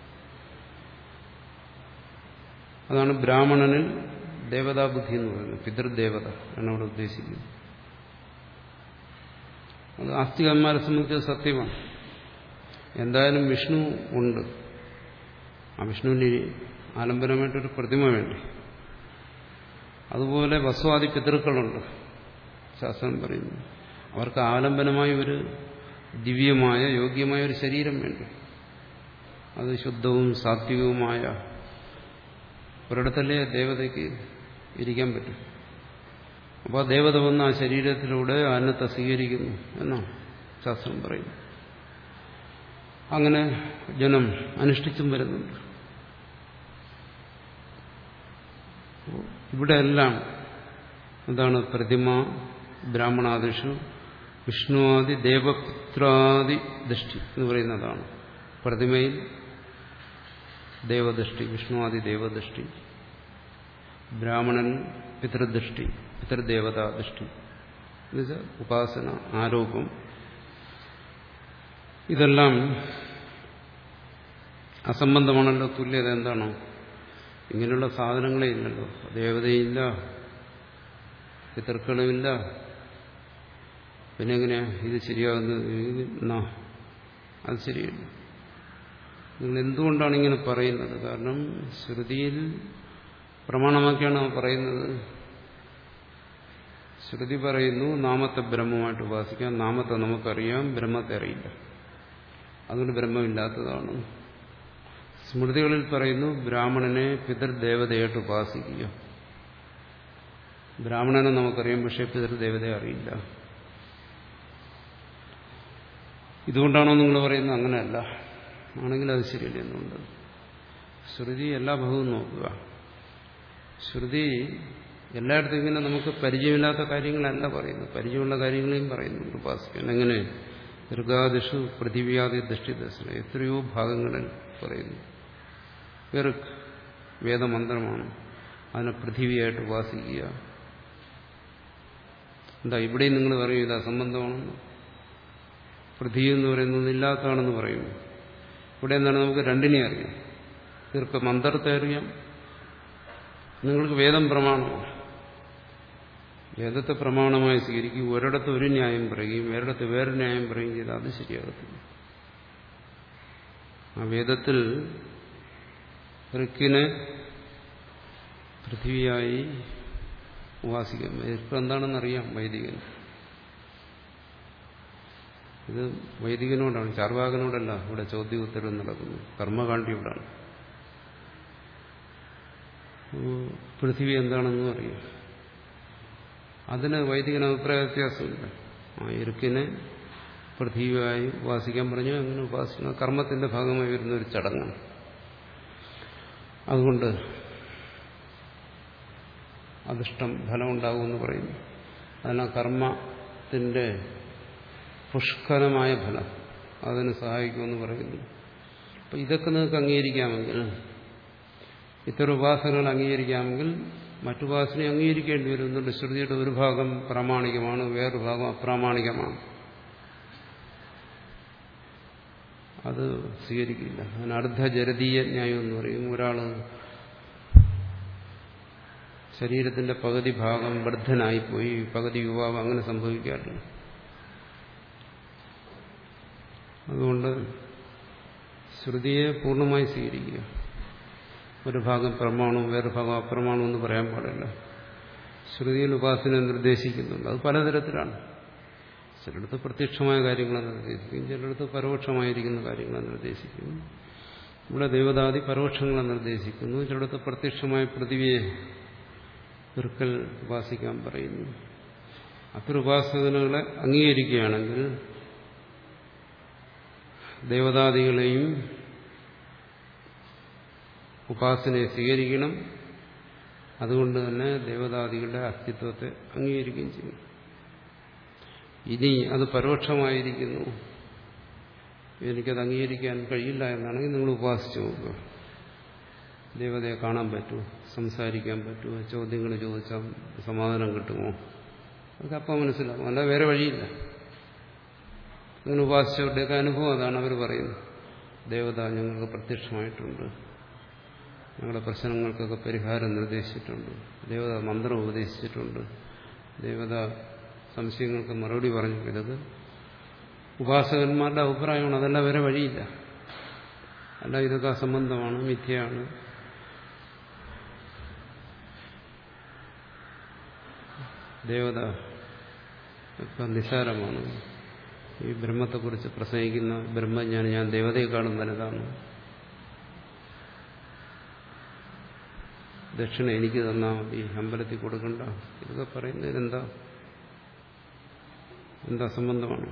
അതാണ് ബ്രാഹ്മണനിൽ ദേവതാബുദ്ധി എന്ന് പറയുന്നത് പിതൃദേവത ആണ് അവിടെ ഉദ്ദേശിക്കുന്നത് അത് ആസ്തികന്മാരെ സംബന്ധിച്ച് സത്യമാണ് എന്തായാലും വിഷ്ണു ഉണ്ട് ആ വിഷ്ണുവിന് ആലംബനമായിട്ടൊരു പ്രതിമ വേണ്ടി അതുപോലെ വസ്വാദി പിതൃക്കളുണ്ട് ശാസ്ത്രം പറയുന്നു അവർക്ക് ആലംബനമായ ഒരു ദിവ്യമായ യോഗ്യമായ ഒരു ശരീരം വേണ്ടി അത് ശുദ്ധവും സാത്വികവുമായ ഒരിടത്തല്ലേ ദേവതയ്ക്ക് ഇരിക്കാൻ പറ്റും അപ്പോൾ ആ ദേവത വന്ന് ആ ശരീരത്തിലൂടെ അന്നത്തെ സ്വീകരിക്കുന്നു എന്നാണ് ശാസ്ത്രം പറയുന്നത് അങ്ങനെ ജനം അനുഷ്ഠിച്ചും വരുന്നുണ്ട് ഇവിടെയെല്ലാം എന്താണ് പ്രതിമ ബ്രാഹ്മണാദിഷു വിഷ്ണുവാദി ദേവപുത്രാദി ദൃഷ്ടി എന്ന് പറയുന്നതാണ് പ്രതിമയിൽ ദേവദൃഷ്ടി വിഷ്ണുവാദി ദേവദൃഷ്ടി ബ്രാഹ്മണൻ പിതൃദൃഷ്ടി പിതൃദേവതാ ദൃഷ്ടി എന്നുവെച്ചാൽ ഉപാസന ആരോപം ഇതെല്ലാം അസംബന്ധമാണല്ലോ തുല്യത എന്താണോ ഇങ്ങനെയുള്ള സാധനങ്ങളേ ഇല്ലല്ലോ ദേവതയില്ല പിതൃക്കളുമില്ല പിന്നെ എങ്ങനെയാ ഇത് ശരിയാകുന്നത് എന്നാ അത് ശരിയല്ല നിങ്ങൾ എന്തുകൊണ്ടാണ് ഇങ്ങനെ പറയുന്നത് കാരണം ശ്രുതിയിൽ പ്രമാണമാക്കിയാണ് പറയുന്നത് ശ്രുതി പറയുന്നു നാമത്തെ ബ്രഹ്മമായിട്ട് ഉപാസിക്കാം നാമത്തെ നമുക്കറിയാം ബ്രഹ്മത്തെ അറിയില്ല അതുകൊണ്ട് ബ്രഹ്മമില്ലാത്തതാണ് സ്മൃതികളിൽ പറയുന്നു ബ്രാഹ്മണനെ പിതൃദേവതയായിട്ട് ഉപാസിക്കുക ബ്രാഹ്മണനെ നമുക്കറിയാം പക്ഷേ പിതൃദേവതയെ അറിയില്ല ഇതുകൊണ്ടാണോ നിങ്ങൾ പറയുന്നത് അങ്ങനെയല്ല ആണെങ്കിൽ അത് ശരിയല്ല എന്നുണ്ട് ശ്രുതി എല്ലാ ഭാഗവും നോക്കുക ശ്രുതി എല്ലായിടത്തും ഇങ്ങനെ നമുക്ക് പരിചയമില്ലാത്ത കാര്യങ്ങളല്ല പറയുന്നത് പരിചയമുള്ള കാര്യങ്ങളെയും പറയുന്നുണ്ട് ഉപാസിക്കാൻ എങ്ങനെ ദീർഘാദിഷു പൃഥിവ്യാദി ദൃഷ്ടിദർശന എത്രയോ ഭാഗങ്ങളിൽ പറയുന്നു വെറുക്ക് വേദമന്ത്രമാണ് അതിനെ പൃഥിവിയായിട്ട് ഉപാസിക്കുക എന്താ ഇവിടെയും നിങ്ങൾ പറയും ഇത് അസംബന്ധമാണെന്ന് പൃഥ്വി എന്ന് പറയുന്നത് ഇല്ലാത്തതാണെന്ന് പറയും ഇവിടെ എന്താണ് നമുക്ക് രണ്ടിനെ അറിയാം തീർക്ക മന്ത്രത്തെ അറിയാം നിങ്ങൾക്ക് വേദം പ്രമാണമാണ് വേദത്തെ പ്രമാണമായി സ്വീകരിക്കും ഒരിടത്ത് ഒരു ന്യായം പറയുകയും വേറിടത്ത് വേറെ ന്യായം പറയുകയും ചെയ്താൽ അത് ശരിയാകത്തില്ല ആ വേദത്തിൽ ഋക്കിനെ പൃഥ്വിയായി ഉപാസിക്കാം ഋക്ക് എന്താണെന്നറിയാം വൈദികൻ ഇത് വൈദികനോടാണ് ചാർവാകനോടല്ല ഇവിടെ ചോദ്യോത്തരം നടക്കുന്നത് കർമ്മകാണ്ഡിയോടാണ് പൃഥ്വി എന്താണെന്നും അറിയാം അതിന് വൈദികന് അഭിപ്രായ വ്യത്യാസമില്ല ആ ഇറുക്കിനെ പൃഥ്വിയായി ഉപാസിക്കാൻ പറഞ്ഞു അങ്ങനെ ഉപാസിക്കണം കർമ്മത്തിന്റെ ഭാഗമായി വരുന്ന ഒരു ചടങ്ങാണ് അതുകൊണ്ട് അധിഷ്ടം ഫലം ഉണ്ടാകുമെന്ന് പറയുന്നു അതിനാ കർമ്മത്തിന്റെ പുഷ്കലമായ ഫലം അതിന് സഹായിക്കുമെന്ന് പറയുന്നു അപ്പം ഇതൊക്കെ നിങ്ങൾക്ക് അംഗീകരിക്കാമെങ്കിൽ ഇത്തരം ഉപാസനകൾ അംഗീകരിക്കാമെങ്കിൽ മറ്റുപാസനയെ അംഗീകരിക്കേണ്ടി വരുന്നുണ്ട് ശ്രുതിയുടെ ഒരു ഭാഗം പ്രാമാണികമാണ് വേറൊരു ഭാഗം അപ്രാമാണികമാണ് അത് സ്വീകരിക്കില്ല അതിന് അർദ്ധജരതീയ ന്യായം എന്ന് പറയും ഒരാള് ശരീരത്തിന്റെ പകുതി ഭാഗം വൃദ്ധനായിപ്പോയി പകുതി യുവാവ് അങ്ങനെ സംഭവിക്കാറില്ല അതുകൊണ്ട് ശ്രുതിയെ പൂർണ്ണമായി സ്വീകരിക്കുക ഒരു ഭാഗം പ്രമാണവും വേറെ ഭാഗം അപ്രമാണവും എന്ന് പറയാൻ പാടില്ല ശ്രുതിയിൽ ഉപാസന നിർദ്ദേശിക്കുന്നുണ്ട് അത് പലതരത്തിലാണ് ചിലടത്ത് പ്രത്യക്ഷമായ കാര്യങ്ങളെ നിർദ്ദേശിക്കും ചിലടത്ത് പരോക്ഷമായിരിക്കുന്ന കാര്യങ്ങളെ നിർദ്ദേശിക്കും ഇവിടെ ദേവതാദി പരോക്ഷങ്ങളെ നിർദ്ദേശിക്കുന്നു ചിലടത്ത് പ്രത്യക്ഷമായ പ്രതിവിയെ ഒരിക്കൽ ഉപാസിക്കാൻ പറയുന്നു അത്തരം ഉപാസനകളെ അംഗീകരിക്കുകയാണെങ്കിൽ ദേവതാദികളെയും ഉപാസനയെ സ്വീകരിക്കണം അതുകൊണ്ട് തന്നെ ദേവതാദികളുടെ അസ്തിത്വത്തെ അംഗീകരിക്കുകയും ചെയ്യും ഇനി അത് പരോക്ഷമായിരിക്കുന്നു എനിക്കത് അംഗീകരിക്കാൻ കഴിയില്ല എന്നാണെങ്കിൽ നിങ്ങൾ ഉപാസിച്ചു നോക്കുക ദേവതയെ കാണാൻ പറ്റുമോ സംസാരിക്കാൻ പറ്റുമോ ചോദ്യങ്ങൾ ചോദിച്ചാൽ സമാധാനം കിട്ടുമോ അതൊക്കെ അപ്പം മനസ്സിലാവും അല്ല വേറെ വഴിയില്ല അങ്ങനെ ഉപാസിച്ചവരുടെയൊക്കെ അനുഭവം അതാണ് അവർ പറയുന്നത് ദേവത ഞങ്ങൾക്ക് പ്രത്യക്ഷമായിട്ടുണ്ട് ഞങ്ങളുടെ പ്രശ്നങ്ങൾക്കൊക്കെ പരിഹാരം നിർദ്ദേശിച്ചിട്ടുണ്ട് ദേവത മന്ത്രം ഉപദേശിച്ചിട്ടുണ്ട് ദേവത സംശയങ്ങൾക്ക് മറുപടി പറഞ്ഞു ഇതൊക്കെ ഉപാസകന്മാരുടെ അഭിപ്രായമാണ് അതല്ല വേറെ വഴിയില്ല അല്ല ഇതൊക്കെ അസംബന്ധമാണ് മിഥ്യയാണ് ദേവത ഇപ്പം നിസ്സാരമാണ് ഈ ബ്രഹ്മത്തെക്കുറിച്ച് പ്രസംഗിക്കുന്ന ബ്രഹ്മജ്ഞാനി ഞാൻ ദേവതയെക്കാളും വലുതാണ് ദക്ഷിണ എനിക്ക് തന്നാൽ മതി അമ്പലത്തിൽ കൊടുക്കണ്ട ഇതൊക്കെ പറയുന്നത് എന്താ എന്താ സംബന്ധമാണ്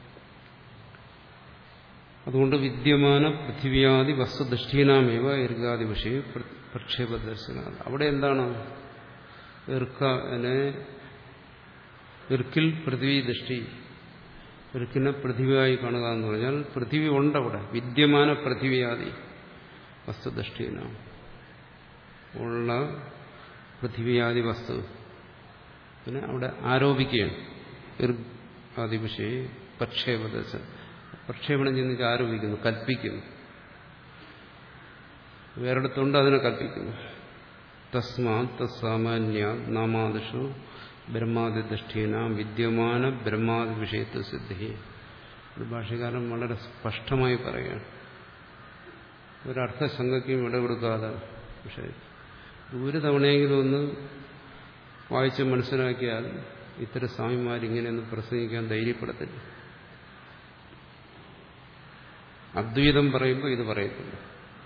അതുകൊണ്ട് വിദ്യമാന പൃഥിവ്യാദി വസ്തുദൃഷ്ടീനാമേവ ഇർഗാദി വിഷയ പ്രക്ഷേപ ദർശന അവിടെ എന്താണ് ഇർക്കനെ ഇർക്കിൽ പൃഥ്വി ദൃഷ്ടി ഇർക്കിനെ പൃഥ്വിയായി കാണുക എന്ന് പറഞ്ഞാൽ പൃഥ്വി ഉണ്ടവിടെ വിദ്യമാന പൃഥ്വിയാദി വസ്തുദൃഷ്ടീനാണ് ഉള്ള പൃഥ്വിയാദി വസ്തു പിന്നെ അവിടെ ആരോപിക്കുകയാണ് ആദിവിഷയെ പ്രക്ഷേപദശ പ്രക്ഷേപണം ചെന്നിട്ട് ആരോപിക്കുന്നു കൽപ്പിക്കുന്നു വേറിടത്തുണ്ട് അതിനെ കൽപ്പിക്കുന്നു തസ്മാ തസാമാന്യ നാമാദിഷു ബ്രഹ്മാദിദൃഷ്ടീന വിദ്യമാന ബ്രഹ്മാദി വിഷയത്വ സിദ്ധി ഒരു ഭാഷകാരൻ വളരെ സ്പഷ്ടമായി പറയുകയാണ് ഒരർത്ഥശങ്കയ്ക്കും ഇടകൊടുക്കാതെ പക്ഷേ ഒരു തവണയെങ്കിലും ഒന്ന് വായിച്ച് മനസ്സിലാക്കിയാൽ ഇത്തരം സ്വാമിമാരിങ്ങനെയൊന്നും പ്രസംഗിക്കാൻ ധൈര്യപ്പെടത്തില്ല അദ്വൈതം പറയുമ്പോൾ ഇത് പറയത്തില്ല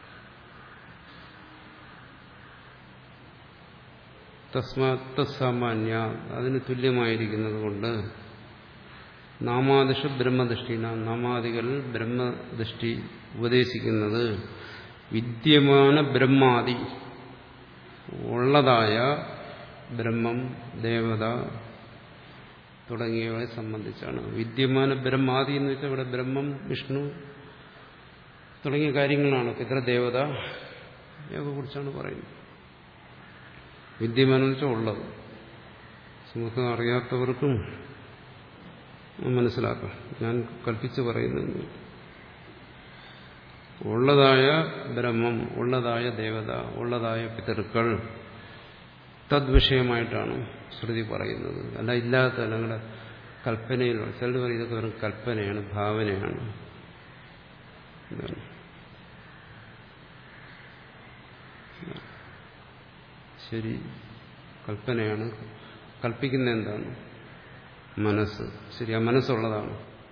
തസ്മാത് സാമാന്യ അതിന് തുല്യമായിരിക്കുന്നത് കൊണ്ട് നാമാദിഷ ബ്രഹ്മദൃഷ്ടിന നാമാദികൾ ബ്രഹ്മദൃഷ്ടി ഉപദേശിക്കുന്നത് വിദ്യമാന ബ്രഹ്മാദി ഉള്ളതായ ബ്രഹ്മം ദേവത തുടങ്ങിയവയെ സംബന്ധിച്ചാണ് വിദ്യമാന ബ്രഹ്മാദി എന്ന് വെച്ചാൽ ഇവിടെ ബ്രഹ്മം വിഷ്ണു തുടങ്ങിയ കാര്യങ്ങളാണ് പിതൃദേവത ഇവയെ കുറിച്ചാണ് പറയുന്നത് വിദ്യമാനം വെച്ചാൽ ഉള്ളത് സമൂഹം അറിയാത്തവർക്കും മനസ്സിലാക്കാം ഞാൻ കൽപ്പിച്ച് പറയുന്നു ഉള്ളതായ ബ്രഹ്മം ഉള്ളതായ ദേവത ഉള്ളതായ പിതൃക്കൾ തദ്വിഷയമായിട്ടാണ് ശ്രുതി പറയുന്നത് അല്ല ഇല്ലാത്ത ഞങ്ങളുടെ കൽപ്പനയിലുള്ള ചിലർ പറയും ഇതൊക്കെ വെറും കൽപ്പനയാണ് ഭാവനയാണ് ശരി കൽപ്പനയാണ് കൽപ്പിക്കുന്ന എന്താണ് മനസ്സ് ശരി ആ മനസ്സുള്ളതാണ്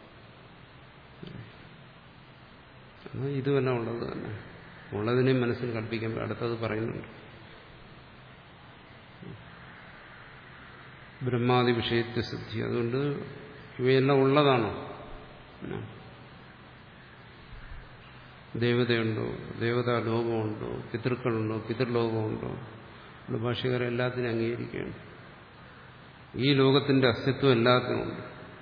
ഇതുമല്ല ഉള്ളത് തന്നെ ഉള്ളതിനെ മനസ്സിൽ കൽപ്പിക്കാൻ അടുത്തത് പറയുന്നുണ്ട് ബ്രഹ്മാദി വിഷയത്തെ സിദ്ധി അതുകൊണ്ട് ഇവയെല്ലാം ഉള്ളതാണോ ദേവതയുണ്ടോ ദേവതാ ലോകമുണ്ടോ പിതൃക്കളുണ്ടോ പിതൃലോകമുണ്ടോ ഇവിടെ ഭാഷകാരെ എല്ലാത്തിനും അംഗീകരിക്കുകയാണ് ഈ ലോകത്തിന്റെ അസ്തിത്വം എല്ലാത്തിനുമുണ്ട്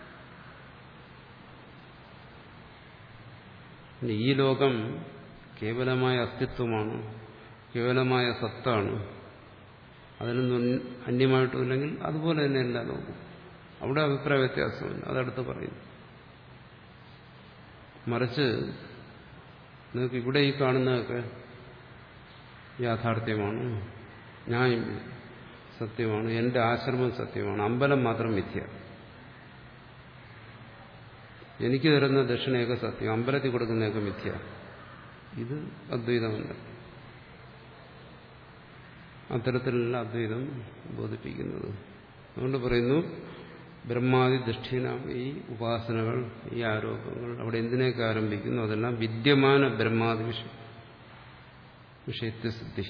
ഈ ലോകം കേവലമായ അസ്തിത്വമാണ് കേവലമായ സത്താണ് അതിനൊന്നും അന്യമായിട്ടുമില്ലെങ്കിൽ അതുപോലെ തന്നെ എല്ലാ ലോകവും അവിടെ അഭിപ്രായ വ്യത്യാസമില്ല അതടുത്ത് പറയുന്നു മറിച്ച് നിങ്ങൾക്ക് ഇവിടെ ഈ കാണുന്നതൊക്കെ യാഥാർത്ഥ്യമാണ് ഞാൻ സത്യമാണ് എന്റെ ആശ്രമം സത്യമാണ് അമ്പലം മാത്രം മിഥ്യ എനിക്ക് തരുന്ന ദക്ഷിണയൊക്കെ സത്യം അമ്പലത്തിൽ കൊടുക്കുന്നതൊക്കെ മിഥ്യ ഇത് അദ്വൈതമല്ല അത്തരത്തിലുള്ള അദ്വൈതം ബോധിപ്പിക്കുന്നത് അതുകൊണ്ട് പറയുന്നു ബ്രഹ്മാദി ദൃഷ്ടിന ഈ ഉപാസനകൾ ഈ ആരോപങ്ങൾ അവിടെ എന്തിനേക്ക് ആരംഭിക്കുന്നു അതെല്ലാം വിദ്യമാന ബ്രഹ്മാദി വിഷ വിഷയത്വസിദ്ധി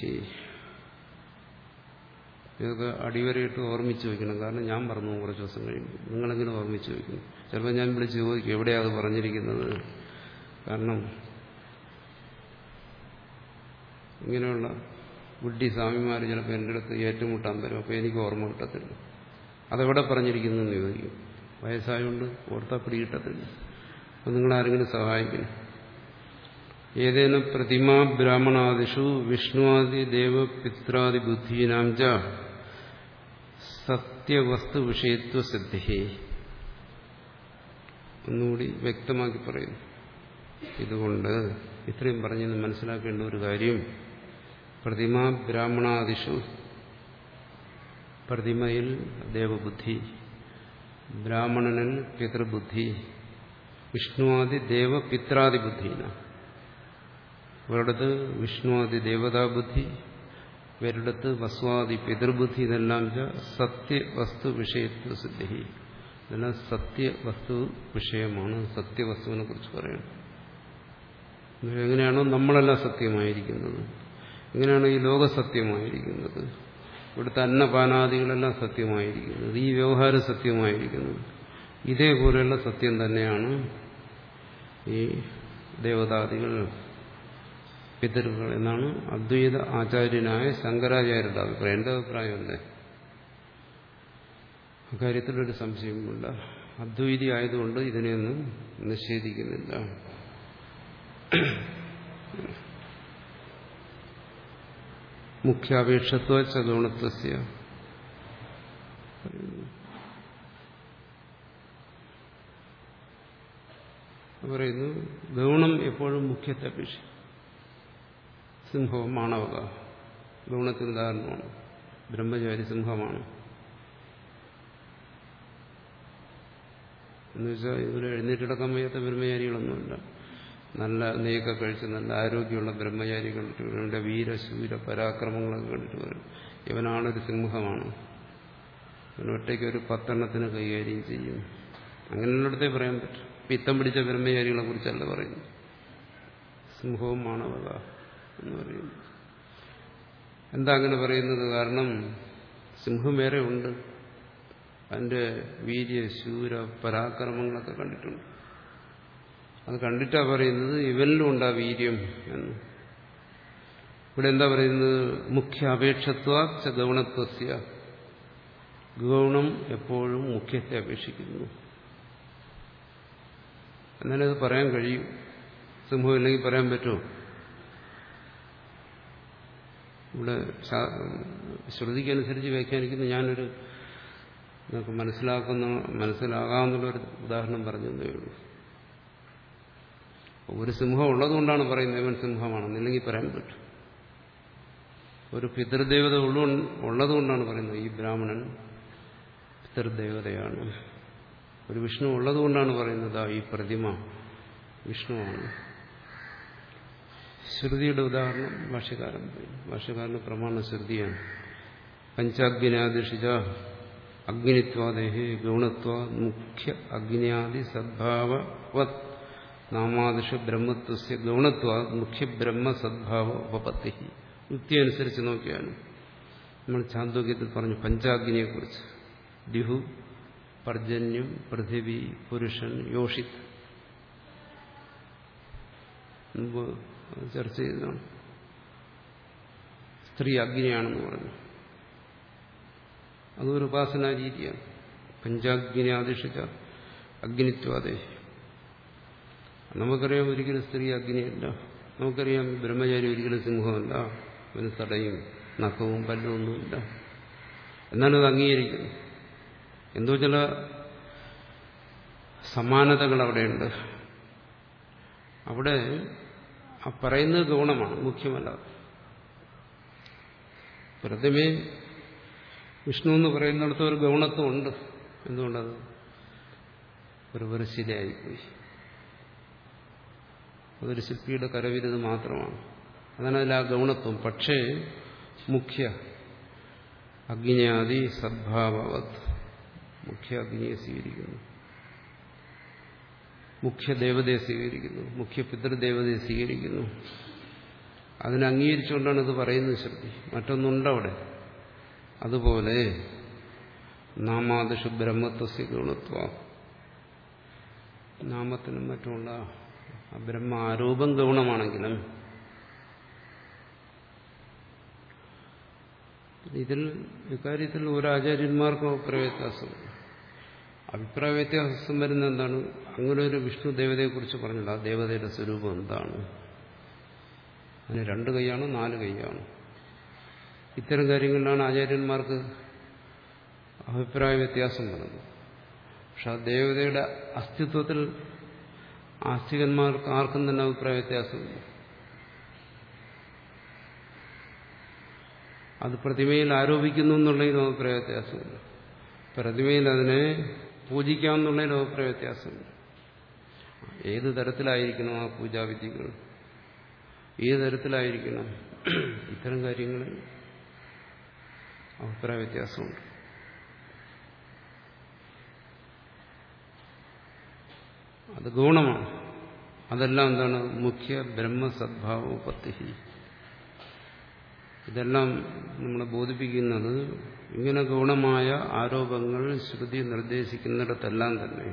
ഇതൊക്കെ അടിവരയിട്ട് ഓർമ്മിച്ച് വയ്ക്കണം കാരണം ഞാൻ പറഞ്ഞു കുറച്ച് ദിവസം കഴിയുമ്പോൾ നിങ്ങളെങ്കിലും ഓർമ്മിച്ച് വയ്ക്കണം ചിലപ്പോൾ ഞാൻ വിളിച്ച് ചോദിക്കും എവിടെയാണ് അത് പറഞ്ഞിരിക്കുന്നത് കാരണം ഇങ്ങനെയുള്ള ബുദ്ധി സ്വാമിമാർ ചിലപ്പോൾ എൻ്റെ അടുത്ത് ഏറ്റുമുട്ടാൻ വരും അപ്പോൾ എനിക്ക് ഓർമ്മ കിട്ടത്തില്ല അതെവിടെ പറഞ്ഞിരിക്കുന്നു എന്ന് ചോദിക്കും വയസ്സായതുകൊണ്ട് ഓർത്താ പിടി കിട്ടത്തില്ല അപ്പം നിങ്ങളാരെങ്കിലും സഹായിക്കണം ഏതേന പ്രതിമാ ബ്രാഹ്മണാദിഷു വിഷ്ണുവാദി ദേവപിത്രാദി ബുദ്ധീനാം ച സത്യവസ്തു വിഷയത്വ സിദ്ധി ഒന്നുകൂടി വ്യക്തമാക്കി പറയുന്നു ഇതുകൊണ്ട് ഇത്രയും പറഞ്ഞെന്ന് മനസ്സിലാക്കേണ്ട ഒരു കാര്യം പ്രതിമാ ബ്രാഹ്മണാദിഷു പ്രതിമയിൽ ദേവബുദ്ധി ബ്രാഹ്മണനിൽ പിതൃബുദ്ധി വിഷ്ണുവാദി ദേവപിത്രാദി ബുദ്ധീന ഒരിടത്ത് വിഷ്ണുവാദി ദേവതാബുദ്ധി വേറിടത്ത് വസ്വാദി പിതൃബുദ്ധി ഇതെല്ലാം സത്യവസ്തു വിഷയത്വ സിദ്ധി ഇതെല്ലാം സത്യവസ്തു വിഷയമാണ് സത്യവസ്തുവിനെ കുറിച്ച് പറയുന്നത് എങ്ങനെയാണോ നമ്മളെല്ലാം സത്യമായിരിക്കുന്നത് എങ്ങനെയാണോ ഈ ലോക സത്യമായിരിക്കുന്നത് ഇവിടുത്തെ അന്നപാനാദികളെല്ലാം സത്യമായിരിക്കുന്നത് ഈ വ്യവഹാരം സത്യമായിരിക്കുന്നത് ഇതേപോലെയുള്ള സത്യം തന്നെയാണ് ഈ ദേവതാദികൾ പിതൃകൾ എന്നാണ് അദ്വൈത ആചാര്യനായ ശങ്കരാചാര്യരുടെ അഭിപ്രായം എന്റെ അഭിപ്രായമല്ലേ അക്കാര്യത്തിലൊരു സംശയമില്ല അദ്വൈതി ആയതുകൊണ്ട് ഇതിനെയൊന്നും നിഷേധിക്കുന്നില്ല മുഖ്യാപേക്ഷത്വ ചതുണത്വസ്യ പറയുന്നു ഗൗണം എപ്പോഴും മുഖ്യത്തെ അപേക്ഷിക്കും സിംഹവും മാണവക ഗൗണത്തിന് ഉദാഹരണമാണ് ബ്രഹ്മചാരി സിംഹമാണ് എന്നുവെച്ചാൽ ഇവര് എഴുന്നേറ്റിടക്കാൻ വയ്യാത്ത ബ്രഹ്മചാരികളൊന്നുമില്ല നല്ല നെയ്യൊക്കെ കഴിച്ച് നല്ല ആരോഗ്യമുള്ള ബ്രഹ്മചാരി കണ്ടിട്ട് ഇവരുടെ വീരശൂര പരാക്രമങ്ങളൊക്കെ കണ്ടിട്ട് പറയും ഇവനാണൊരു സിംഹമാണ് അവൻ ഒറ്റയ്ക്ക് ഒരു പത്തെണ്ണത്തിന് കൈകാര്യം ചെയ്യും അങ്ങനെയുള്ളിടത്തേ പറയാൻ പറ്റും പിത്തം പിടിച്ച ബ്രഹ്മചാരികളെ കുറിച്ചല്ല പറയുന്നു സിംഹവും മാണവക എന്ന് പറയുന്നു എന്താ അങ്ങനെ പറയുന്നത് കാരണം സിംഹം വേറെ ഉണ്ട് അതിന്റെ വീര്യ ശൂര പരാക്രമങ്ങളൊക്കെ കണ്ടിട്ടുണ്ട് അത് കണ്ടിട്ടാ പറയുന്നത് ഇവനിലും ഉണ്ടാ വീര്യം എന്ന് ഇവിടെ എന്താ പറയുന്നത് മുഖ്യ അപേക്ഷത്വ ഗൗണത്വസ്യ ഗൗണം എപ്പോഴും മുഖ്യത്തെ അപേക്ഷിക്കുന്നു എന്നാലേ അത് പറയാൻ കഴിയും സിംഹം ഇല്ലെങ്കിൽ പറയാൻ പറ്റുമോ ഇവിടെ ശ്രുതിക്കനുസരിച്ച് വ്യാഖ്യാനിക്കുന്ന ഞാനൊരു നിങ്ങൾക്ക് മനസ്സിലാക്കുന്ന മനസ്സിലാകാമെന്നുള്ളൊരു ഉദാഹരണം പറഞ്ഞു തന്നേ ഉള്ളൂ ഒരു സിംഹം ഉള്ളതുകൊണ്ടാണ് പറയുന്നത് ഇവൻ സിംഹമാണെന്ന് ഇല്ലെങ്കിൽ പറയാൻ പറ്റും ഒരു പിതൃദേവത ഉള്ളതുകൊണ്ടാണ് പറയുന്നത് ഈ ബ്രാഹ്മണൻ പിതൃദേവതയാണ് ഒരു വിഷ്ണു ഉള്ളതുകൊണ്ടാണ് പറയുന്നത് ഈ പ്രതിമ വിഷ്ണുവാണ് ശ്രുതിയുടെ ഉദാഹരണം ഭാഷ്യകാരൻ ഭാഷ്യകാരന് പ്രമാണ ശ്രുതിയാണ് പഞ്ചാഗ്നാദിഷിച്ച അഗ്നിത്വാദേഹി ഗുണത്വ മുഖ്യ അഗ്നിയാദി സദ്ഭാവവത് നാമാദിഷ ബ്രഹ്മത്വസ്യ ഗൗണത്വ മുഖ്യ ബ്രഹ്മ സദ്ഭാവ ഉപപത്തി യുക്തി അനുസരിച്ച് നോക്കിയാണ് നമ്മൾ ചാന്തോക്യത്തിൽ പറഞ്ഞു പഞ്ചാഗ്നിയെക്കുറിച്ച് ദിഹു പർജന്യം പൃഥിവി പുരുഷൻ യോഷിത് മുമ്പ് ചർച്ച ചെയ്തതാണ് സ്ത്രീ അഗ്നിയാണെന്ന് പറഞ്ഞു അതൊരു ഉപാസനാ രീതിയാണ് പഞ്ചാഗ്നി ആദിഷിച്ച അഗ്നിത്വാദേ നമുക്കറിയാം ഒരിക്കലും സ്ത്രീ അഗ്നിയല്ല നമുക്കറിയാം ബ്രഹ്മചാരി ഒരിക്കലും സിംഹമല്ല അവന് തടയും നഖവും പല്ലൊന്നുമില്ല എന്നാലും അത് അംഗീകരിക്കുന്നു എന്തോ ചില സമാനതകൾ അവിടെയുണ്ട് അവിടെ ആ പറയുന്നത് ഗൗണമാണ് മുഖ്യമല്ല പ്രതിമേ വിഷ്ണു എന്ന് പറയുന്നിടത്ത് ഒരു ഗൗണത്വം ഉണ്ട് എന്തുകൊണ്ടത് ഒരു വൃശ്ശിതയായിപ്പോയി അതൊരു ശില്പിയുടെ കരവിരുത് മാത്രമാണ് അതാണ് അതിൽ ആ ഗൗണത്വം പക്ഷേ മുഖ്യ അഗ്നിയാദി സദ്ഭാവവത് മുഖ്യ അഗ്നിയെ സ്വീകരിക്കുന്നു മുഖ്യ ദേവതയെ സ്വീകരിക്കുന്നു മുഖ്യ പിതൃദേവതയെ സ്വീകരിക്കുന്നു അതിനെ അംഗീകരിച്ചുകൊണ്ടാണ് ഇത് പറയുന്നത് ശ്രുതി മറ്റൊന്നുണ്ടവിടെ അതുപോലെ നാമാദിഷു ബ്രഹ്മത്വസ്യ ഗുണത്വ നാമത്തിനും മറ്റുമുള്ള ആ ബ്രഹ്മ ആരോപം ഗൗണമാണെങ്കിലും ഇതിൽ ഇക്കാര്യത്തിൽ ഒരു ആചാര്യന്മാർക്കും അഭിപ്രായ വ്യത്യാസമുണ്ട് അഭിപ്രായ വ്യത്യാസം വരുന്ന എന്താണ് അങ്ങനെ ഒരു വിഷ്ണു ദേവതയെക്കുറിച്ച് പറഞ്ഞില്ല ആ ദേവതയുടെ സ്വരൂപം എന്താണ് അതിന് രണ്ട് കൈയാണോ നാല് കൈയാണോ ഇത്തരം കാര്യങ്ങളിലാണ് ആചാര്യന്മാർക്ക് അഭിപ്രായ വ്യത്യാസം വരുന്നത് പക്ഷെ ആ ദേവതയുടെ അസ്തിത്വത്തിൽ ആസ്തികന്മാർക്ക് ആർക്കും തന്നെ അഭിപ്രായ വ്യത്യാസമില്ല അത് പ്രതിമയിൽ ആരോപിക്കുന്നു എന്നുള്ളതിനും അഭിപ്രായ വ്യത്യാസമില്ല പ്രതിമയിൽ അതിനെ പൂജിക്കാമെന്നുള്ളതിനും അഭിപ്രായ വ്യത്യാസമില്ല ഏത് തരത്തിലായിരിക്കണം ആ പൂജാവിധികൾ ഏത് തരത്തിലായിരിക്കണം ഇത്തരം കാര്യങ്ങളിൽ അഭിപ്രായ വ്യത്യാസമുണ്ട് അത് ഗുണമാണ് അതെല്ലാം എന്താണ് മുഖ്യ ബ്രഹ്മസദ്ഭാവോപത്തി ഇതെല്ലാം നമ്മളെ ബോധിപ്പിക്കുന്നത് ഇങ്ങനെ ഗുണമായ ആരോപങ്ങൾ ശ്രുതി നിർദ്ദേശിക്കുന്നിടത്തെല്ലാം തന്നെ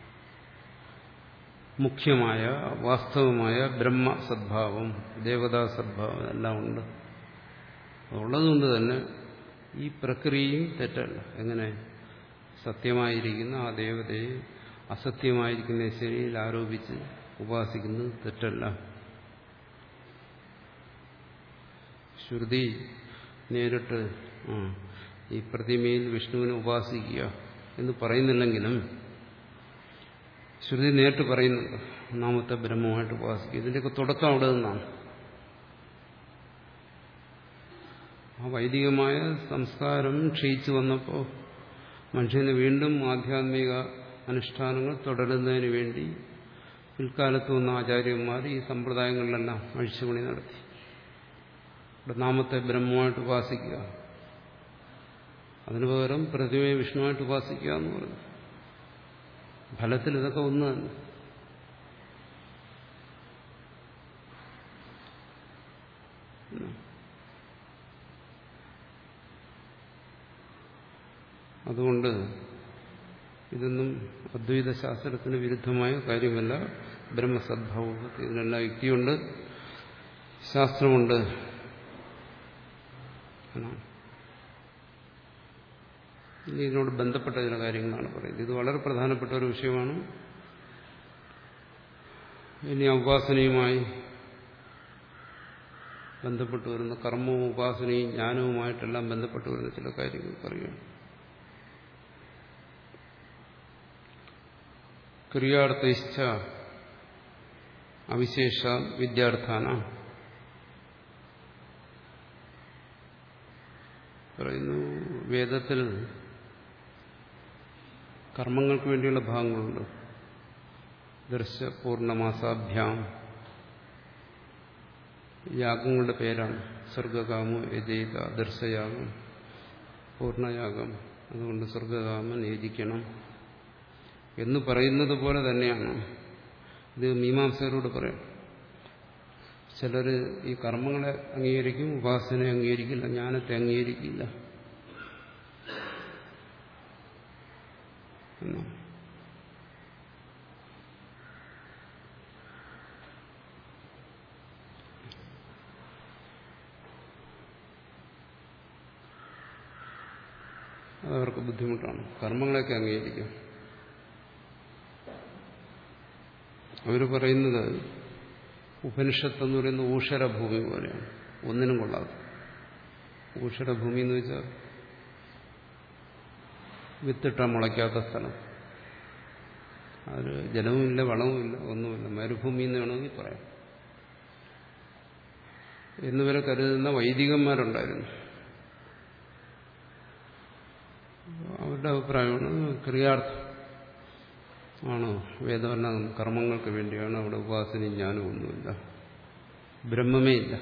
മുഖ്യമായ വാസ്തവമായ ബ്രഹ്മ സദ്ഭാവം ദേവതാ സദ്ഭാവം എല്ലാം ഉണ്ട് ഉള്ളതുകൊണ്ട് തന്നെ ഈ പ്രക്രിയയും തെറ്റല്ല എങ്ങനെ സത്യമായിരിക്കുന്ന ആ ദേവതയെ അസത്യമായിരിക്കുന്ന ശരിയിൽ ആരോപിച്ച് ഉപാസിക്കുന്നത് തെറ്റല്ല ശ്രുതി നേരിട്ട് ആ ഈ പ്രതിമയിൽ വിഷ്ണുവിനെ ഉപാസിക്കുക എന്ന് പറയുന്നില്ലെങ്കിലും ശ്രുതി നേരിട്ട് പറയുന്നുണ്ട് ഒന്നാമത്തെ ബ്രഹ്മമായിട്ട് ഉപാസിക്കുക ഇതിൻ്റെയൊക്കെ തുടക്കം അവിടെ നിന്നാണ് ആ വൈദികമായ സംസ്കാരം ക്ഷയിച്ചു വന്നപ്പോൾ മനുഷ്യന് വീണ്ടും ആധ്യാത്മിക അനുഷ്ഠാനങ്ങൾ തുടരുന്നതിന് വേണ്ടി പിൽക്കാലത്ത് വന്ന ആചാര്യന്മാർ ഈ സമ്പ്രദായങ്ങളിലെല്ലാം അഴിച്ചുപണി നടത്തി ഇവിടെ നാമത്തെ ബ്രഹ്മമായിട്ട് ഉപാസിക്കുക അതിനു പകരം പ്രതിമയെ വിഷ്ണുവായിട്ട് ഉപാസിക്കുക എന്ന് പറഞ്ഞു ഫലത്തിൽ ഇതൊക്കെ ഒന്ന് തന്നെ അതുകൊണ്ട് ഇതൊന്നും അദ്വൈത ശാസ്ത്രത്തിന് വിരുദ്ധമായ കാര്യമല്ല ബ്രഹ്മസദ്ഭാവത്തിൽ ഇതിനെല്ലാം യുക്തിയുണ്ട് ശാസ്ത്രമുണ്ട് എന്നാണ് ഇനി ഇതിനോട് ബന്ധപ്പെട്ട ചില കാര്യങ്ങളാണ് പറയുന്നത് ഇത് വളരെ പ്രധാനപ്പെട്ട ഒരു വിഷയമാണ് ഇനി ഉപാസനയുമായി ബന്ധപ്പെട്ട് വരുന്ന കർമ്മവും ഉപാസനയും ജ്ഞാനവുമായിട്ടെല്ലാം ബന്ധപ്പെട്ട് വരുന്ന ചില കാര്യങ്ങൾ പറയുകയാണ് ക്രിയാർത്ഥിച്ച അവിശേഷ വിദ്യാർത്ഥാന പറയുന്നു വേദത്തിൽ കർമ്മങ്ങൾക്ക് വേണ്ടിയുള്ള ഭാഗങ്ങളുണ്ട് ദർശ പൂർണ്ണമാസാഭ്യാം യാഗങ്ങളുടെ പേരാണ് സ്വർഗകാമോ യജയിത ദർശയാഗം പൂർണ്ണയാഗം അതുകൊണ്ട് സ്വർഗകാമൻ യജിക്കണം എന്ന് പറയുന്നത് പോലെ തന്നെയാണ് ഇത് മീമാംസകരോട് പറയാം ചിലർ ഈ കർമ്മങ്ങളെ അംഗീകരിക്കും ഉപാസനയെ അംഗീകരിക്കില്ല ജ്ഞാനത്തെ അംഗീകരിക്കില്ല എന്നാണ് അതവർക്ക് ബുദ്ധിമുട്ടാണ് കർമ്മങ്ങളെയൊക്കെ അംഗീകരിക്കും അവർ പറയുന്നത് ഉപനിഷത്ത് എന്ന് പറയുന്നത് ഊഷരഭൂമി പോലെയാണ് ഒന്നിനും കൊള്ളാതെ ഊഷരഭൂമി എന്ന് വെച്ചാൽ വിത്തിട്ട മുളയ്ക്കാത്ത സ്ഥലം അതിൽ ജലവുമില്ല വളവുമില്ല ഒന്നുമില്ല മരുഭൂമി എന്ന് വേണമെങ്കിൽ പറയാം എന്നുവരെ കരുതുന്ന വൈദികന്മാരുണ്ടായിരുന്നു അവരുടെ അഭിപ്രായമാണ് ക്രിയാർത്ഥം ആണോ വേദവർണ്ണ കർമ്മങ്ങൾക്ക് വേണ്ടിയാണ് അവിടെ ഉപാസനയും ജ്ഞാനവും ഒന്നുമില്ല ബ്രഹ്മമേ ഇല്ല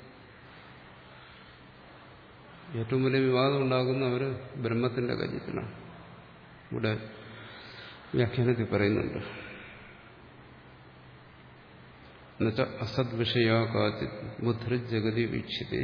ഏറ്റവും വലിയ വിവാദം ഉണ്ടാകുന്ന അവർ ബ്രഹ്മത്തിന്റെ കാര്യത്തിലാണ് ഇവിടെ വ്യാഖ്യാനത്തിൽ പറയുന്നുണ്ട് എന്നുവെച്ചാൽ അസത് വിഷയ കാചിത് ബുദ്ധിർജഗതി വീക്ഷിതേ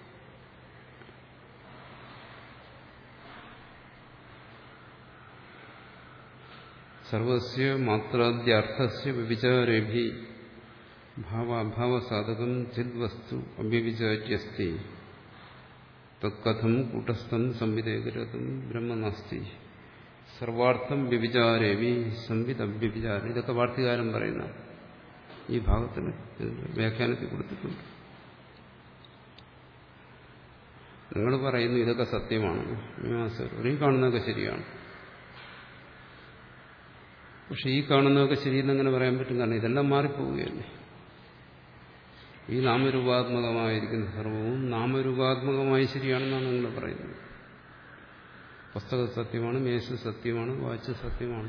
സർവസ്യ മാത്രാദ്യർത്ഥസ്യ വ്യഭിചാരേഭി ഭാവാഭാവസാധകം ചിദ്വസ്തു അവ്യവിചാര്യസ്തി തത്കഥം കൂട്ടസ്ഥം സംവിധേകരതും ബ്രഹ്മനാസ്തി സർവാർത്ഥം വ്യഭിചാരേവി സംവിധ വ്യഭിചാരം ഇതൊക്കെ വാർത്തകാരം പറയുന്ന ഈ ഭാഗത്തിന് വ്യാഖ്യാനത്തിൽ കൊടുത്തിട്ടുണ്ട് നിങ്ങൾ പറയുന്നു ഇതൊക്കെ സത്യമാണ് മീമാസർ ഈ കാണുന്നതൊക്കെ ശരിയാണ് പക്ഷെ ഈ കാണുന്നതൊക്കെ ശരിയെന്ന് അങ്ങനെ പറയാൻ പറ്റും കാരണം ഇതെല്ലാം മാറിപ്പോവുകയല്ലേ ഈ നാമരൂപാത്മകമായിരിക്കുന്ന സർവവും നാമരൂപാത്മകമായി ശരിയാണെന്നാണ് നിങ്ങൾ പറയുന്നത് പുസ്തക സത്യമാണ് മേശ സത്യമാണ് വാച്ച് സത്യമാണ്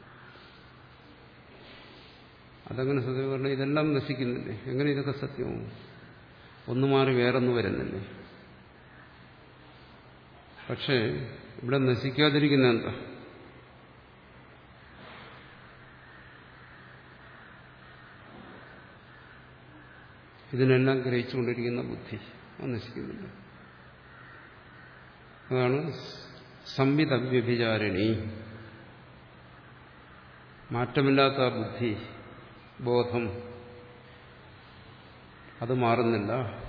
അതങ്ങനെ സത്യം പറഞ്ഞാൽ ഇതെല്ലാം നശിക്കുന്നില്ലേ എങ്ങനെ ഇതൊക്കെ സത്യമാവും ഒന്ന് മാറി വേറൊന്ന് വരുന്നില്ലേ പക്ഷേ ഇവിടെ നശിക്കാതിരിക്കുന്ന എന്താ ഇതിനെല്ലാം ഗ്രഹിച്ചുകൊണ്ടിരിക്കുന്ന ബുദ്ധി അത് നശിക്കുന്നില്ല അതാണ് സംവിധവ്യഭിചാരിണി മാറ്റമില്ലാത്ത ബുദ്ധി ബോധം അത് മാറുന്നില്ല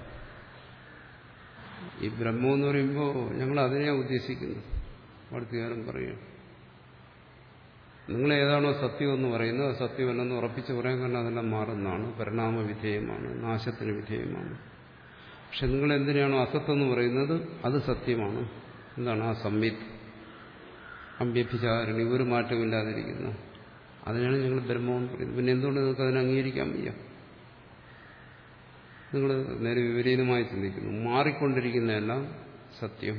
ഈ ബ്രഹ്മം എന്ന് പറയുമ്പോൾ ഞങ്ങൾ അതിനെയാണ് ഉദ്ദേശിക്കുന്നത് വർത്തികാരം പറയുക നിങ്ങൾ ഏതാണോ സത്യം എന്ന് പറയുന്നത് അത് സത്യമല്ലെന്ന് ഉറപ്പിച്ച് പറയാൻ കാരണം അതെല്ലാം മാറുന്നതാണ് പരിണാമ വിധേയമാണ് നാശത്തിന് വിധേയമാണ് പക്ഷെ നിങ്ങൾ എന്തിനാണോ അസത്വം എന്ന് പറയുന്നത് അത് സത്യമാണ് എന്താണ് ആ സംവിത് അമ്പ്യഭിചാരണി ഒരു മാറ്റമില്ലാതിരിക്കുന്നു അതിനാണ് ഞങ്ങൾ ബ്രഹ്മമെന്ന് പറയുന്നത് പിന്നെ എന്തുകൊണ്ട് നിങ്ങൾക്ക് അതിനെ അംഗീകരിക്കാൻ വയ്യ നിങ്ങൾ നേരെ വിപരീതമായി ചിന്തിക്കുന്നു മാറിക്കൊണ്ടിരിക്കുന്നതെല്ലാം സത്യം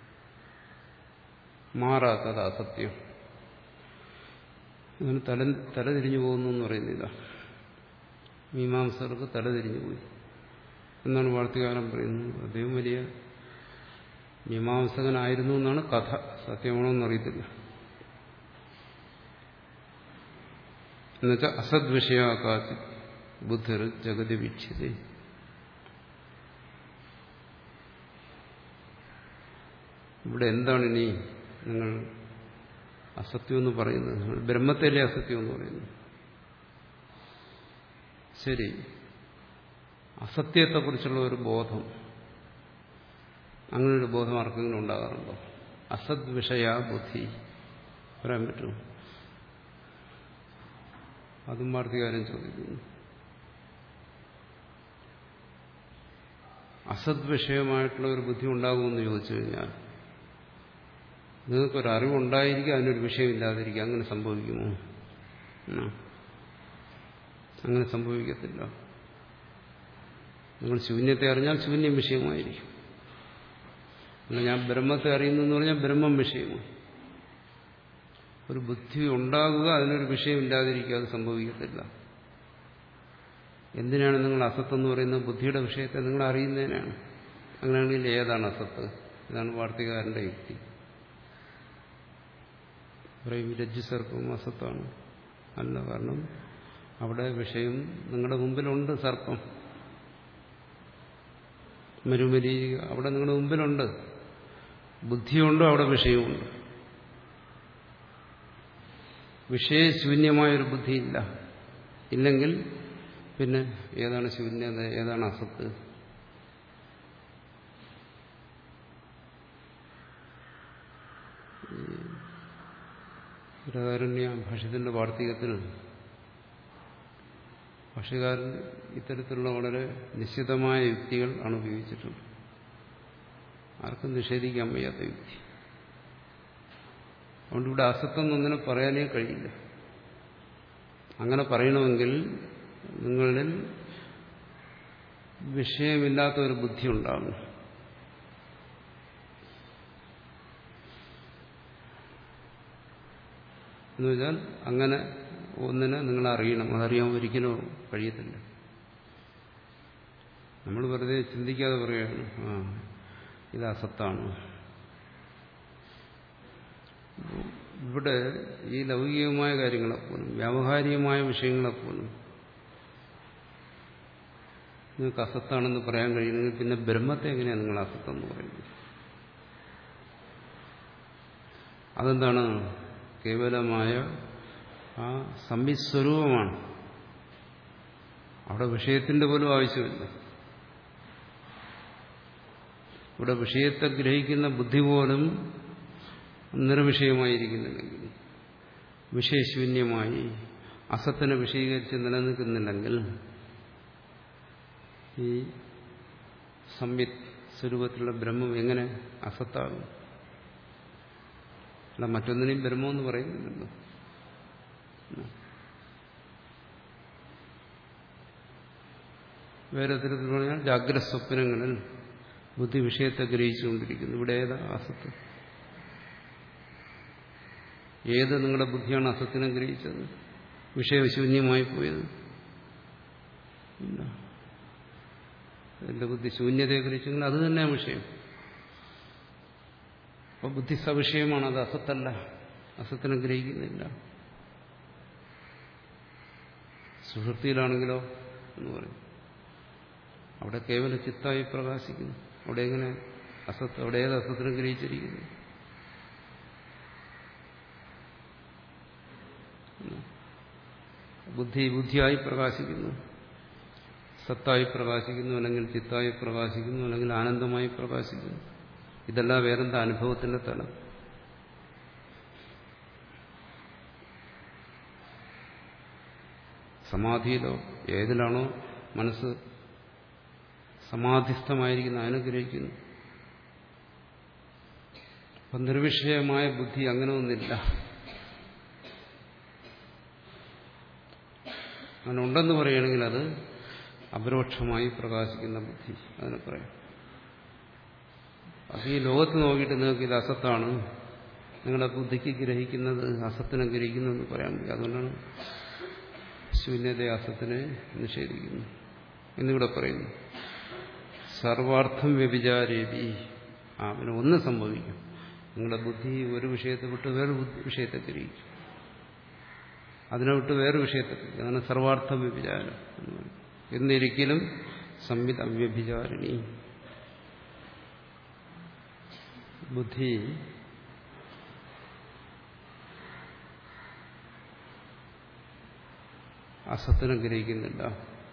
മാറാത്തത് അസത്യം അങ്ങനെ തല തലതിരിഞ്ഞു പോകുന്നു എന്ന് പറയുന്നില്ല മീമാംസകർക്ക് തലതിരിഞ്ഞു പോയി എന്നാണ് വാർത്തകാലം പറയുന്നത് അദ്ദേഹം വലിയ മീമാംസകനായിരുന്നു എന്നാണ് കഥ സത്യമാണോ എന്നറിയത്തില്ല എന്നുവെച്ചാൽ അസദ്വിഷയാക്കാത്തി ബുദ്ധർ ജഗതി വീക്ഷ്യത ഇവിടെ എന്താണ് ഇനി നിങ്ങൾ അസത്യം എന്ന് പറയുന്നത് നിങ്ങൾ ബ്രഹ്മത്തിലെ അസത്യം എന്ന് പറയുന്നത് ശരി അസത്യത്തെക്കുറിച്ചുള്ള ഒരു ബോധം അങ്ങനെ ഒരു ബോധം ആർക്കെങ്കിലും ഉണ്ടാകാറുണ്ടോ അസത് വിഷയ ബുദ്ധി പറയാൻ പറ്റുമോ അതും വാർത്തകാരൻ ചോദിക്കുന്നു അസത് വിഷയമായിട്ടുള്ള ഒരു ബുദ്ധി ഉണ്ടാകുമെന്ന് ചോദിച്ചു കഴിഞ്ഞാൽ നിങ്ങൾക്കൊരു അറിവുണ്ടായിരിക്കും അതിനൊരു വിഷയമില്ലാതിരിക്കും അങ്ങനെ സംഭവിക്കുമോ അങ്ങനെ സംഭവിക്കത്തില്ല നിങ്ങൾ ശൂന്യത്തെ അറിഞ്ഞാൽ ശൂന്യം വിഷയമായിരിക്കും അല്ല ഞാൻ ബ്രഹ്മത്തെ അറിയുന്നു എന്ന് പറഞ്ഞാൽ ബ്രഹ്മം വിഷയമാണ് ഒരു ബുദ്ധി ഉണ്ടാകുക അതിനൊരു വിഷയമില്ലാതിരിക്കുക അത് സംഭവിക്കത്തില്ല എന്തിനാണ് നിങ്ങൾ അസത്തെന്ന് പറയുന്നത് ബുദ്ധിയുടെ വിഷയത്തെ നിങ്ങൾ അറിയുന്നതിനാണ് അങ്ങനെയാണെങ്കിൽ ഏതാണ് അസത്ത് ഇതാണ് വാർത്തകാരന്റെ യുക്തി പറയും രജ്ജു സർപ്പവും അസത്താണ് അല്ല കാരണം അവിടെ വിഷയം നിങ്ങളുടെ മുമ്പിലുണ്ട് സർപ്പം മരുമരീചിക അവിടെ നിങ്ങളുടെ മുമ്പിലുണ്ട് ബുദ്ധിയുണ്ടോ അവിടെ വിഷയമുണ്ട് വിഷയശൂന്യമായൊരു ബുദ്ധിയില്ല ഇല്ലെങ്കിൽ പിന്നെ ഏതാണ് ശൂന്യത ഏതാണ് അസത്ത് ബൃഹദാരണ്യ ഭാഷ്യത്തിന്റെ വാർത്തകത്തിൽ ഭാഷ്യകാരൻ ഇത്തരത്തിലുള്ള വളരെ നിശ്ചിതമായ യുക്തികൾ ആണ് ഉപയോഗിച്ചിട്ടുള്ളത് ആർക്കും നിഷേധിക്കാൻ വയ്യാത്ത യുക്തി അതുകൊണ്ട് ഇവിടെ അസത്വം പറയാനേ കഴിയില്ല അങ്ങനെ പറയണമെങ്കിൽ നിങ്ങളിൽ വിഷയമില്ലാത്ത ഒരു ബുദ്ധി ഉണ്ടാകും എന്നുവെച്ചാൽ അങ്ങനെ ഒന്നിനെ നിങ്ങൾ അറിയണം അതറിയാൻ ഒരിക്കലും കഴിയത്തില്ല നമ്മൾ വെറുതെ ചിന്തിക്കാതെ പറയുകയാണ് ആ ഇത് അസത്താണ് ഇവിടെ ഈ ലൗകികമായ കാര്യങ്ങളെപ്പോലും വ്യാവഹാരികമായ വിഷയങ്ങളെപ്പോലും നിങ്ങൾക്ക് അസത്താണെന്ന് പറയാൻ കഴിയുന്നെങ്കിൽ പിന്നെ ബ്രഹ്മത്തെ എങ്ങനെയാണ് നിങ്ങൾ അസത്തെന്ന് പറയുന്നത് അതെന്താണ് കേവലമായ ആ സംവിസ്വരൂപമാണ് അവിടെ വിഷയത്തിന്റെ പോലും ആവശ്യമില്ല ഇവിടെ വിഷയത്തെ ഗ്രഹിക്കുന്ന ബുദ്ധി പോലും നിർവിഷയമായിരിക്കുന്നില്ലെങ്കിൽ വിഷയശൂന്യമായി അസത്തിനെ വിഷയീകരിച്ച് നിലനിൽക്കുന്നില്ലെങ്കിൽ ഈ സംവിത് സ്വരൂപത്തിലുള്ള ബ്രഹ്മം എങ്ങനെ അസത്താകും അല്ല മറ്റൊന്നിനെയും ബ്രഹ്മമെന്ന് പറയുന്നില്ലല്ലോ വേറെ തരത്തിൽ പറഞ്ഞാൽ ജാഗ്രത സ്വപ്നങ്ങളിൽ ബുദ്ധി വിഷയത്തെ ഗ്രഹിച്ചുകൊണ്ടിരിക്കുന്നു ഇവിടെ ഏതാ അസത്ത് ഏത് നിങ്ങളുടെ ബുദ്ധിയാണ് അസത്തിനെ ഗ്രഹിച്ചത് വിഷയശൂന്യമായി പോയത് ഇല്ല എന്റെ ബുദ്ധി ശൂന്യതയെ ഗ്രഹിച്ചെങ്കിൽ അത് തന്നെയാണ് വിഷയം അപ്പൊ ബുദ്ധി സവിഷയമാണ് അത് അസത്തല്ല അസത്തിനെ ഗ്രഹിക്കുന്നില്ല സുഹൃത്തിയിലാണെങ്കിലോ എന്ന് പറയും അവിടെ കേവല ചിത്തായി പ്രകാശിക്കുന്നു അവിടെ എങ്ങനെ അസത്ത് അവിടെ ഏത് അസത്തിനെ ഗ്രഹിച്ചിരിക്കുന്നു ബുദ്ധി ബുദ്ധിയായി പ്രകാശിക്കുന്നു സത്തായി പ്രകാശിക്കുന്നു അല്ലെങ്കിൽ ചിത്തായി പ്രകാശിക്കുന്നു അല്ലെങ്കിൽ ആനന്ദമായി പ്രകാശിക്കുന്നു ഇതെല്ലാം വേറെന്താ അനുഭവത്തിന്റെ തലം സമാധിയിലോ ഏതിലാണോ മനസ്സ് സമാധിസ്ഥമായിരിക്കുന്ന അനുഗ്രഹിക്കുന്നു അപ്പൊ നിർവിഷയമായ ബുദ്ധി അങ്ങനെ ഒന്നില്ല അങ്ങനെ ഉണ്ടെന്ന് പറയുകയാണെങ്കിൽ അത് അപരോക്ഷമായി പ്രകാശിക്കുന്ന ബുദ്ധി അതിനെ പറയാം അപ്പൊ ഈ ലോകത്ത് നോക്കിയിട്ട് നിങ്ങൾക്ക് ഇത് അസത്താണ് നിങ്ങളുടെ ബുദ്ധിക്ക് ഗ്രഹിക്കുന്നത് അസത്തിനെ ഗ്രഹിക്കുന്നതെന്ന് പറയാൻ പറ്റും അതുകൊണ്ടാണ് ശൂന്യത അസത്തിനെ നിഷേധിക്കുന്നു എന്നിവിടെ പറയുന്നു സർവാർത്ഥം വ്യഭിചാരേബി ആ പിന്നെ ഒന്ന് സംഭവിക്കും നിങ്ങളുടെ ബുദ്ധി ഒരു വിഷയത്തെ വിട്ട് വേറെ വിഷയത്തെ ഗ്രഹിക്കും അതിനെ വിട്ട് വേറെ വിഷയത്തെ അതാണ് സർവാർത്ഥ വ്യഭിചാരം എന്നിരിക്കലും സംവിധ അവ്യഭിചാരിണി ബുദ്ധി അസത്തിനെ ഗ്രഹിക്കുന്നില്ല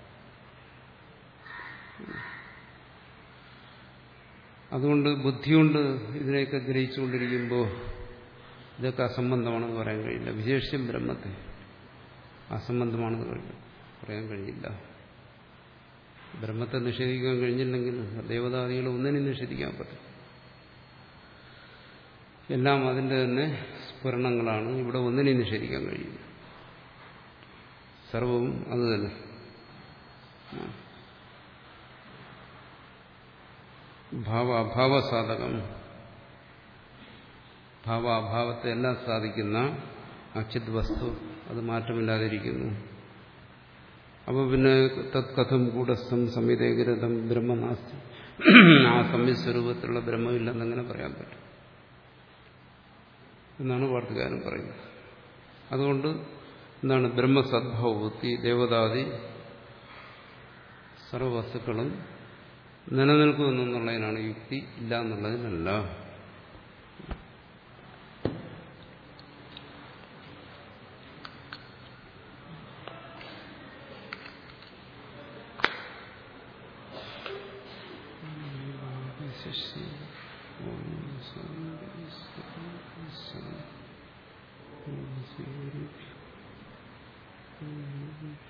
അതുകൊണ്ട് ബുദ്ധികൊണ്ട് ഇതിനെയൊക്കെ ഗ്രഹിച്ചുകൊണ്ടിരിക്കുമ്പോൾ ഇതൊക്കെ അസംബന്ധമാണെന്ന് പറയാൻ കഴിയില്ല വിശേഷിച്ചും ബ്രഹ്മത്തെ അസംബന്ധമാണെന്ന് കഴിയും പറയാൻ കഴിയില്ല ബ്രഹ്മത്തെ നിഷേധിക്കാൻ കഴിഞ്ഞില്ലെങ്കിൽ ദേവതാദികൾ ഒന്നിനും നിഷേധിക്കാൻ പറ്റും എല്ലാം അതിൻ്റെ തന്നെ സ്ഫുരണങ്ങളാണ് ഇവിടെ ഒന്നിനെയും നിഷേധിക്കാൻ കഴിയില്ല സർവവും അത് തന്നെ ഭാവ അഭാവ സാധകം ഭാവ അഭാവത്തെ എല്ലാം സാധിക്കുന്ന അച്യുത് വസ്തു അത് മാറ്റമില്ലാതിരിക്കുന്നു അപ്പോൾ പിന്നെ തത്കഥം കൂടസ്ഥം സംവിധേകരതം ബ്രഹ്മനാസ്തി ആ സംവിസ്വരൂപത്തിലുള്ള ബ്രഹ്മമില്ലെന്നെങ്ങനെ പറയാൻ പറ്റും എന്നാണ് വാർത്തകാരൻ പറയുന്നത് അതുകൊണ്ട് എന്താണ് ബ്രഹ്മസദ്ഭവത്തി ദേവതാദി സർവവസ്തുക്കളും നിലനിൽക്കുമെന്നുള്ളതിനാണ് യുക്തി ഇല്ല എന്നുള്ളതിനല്ല ശരി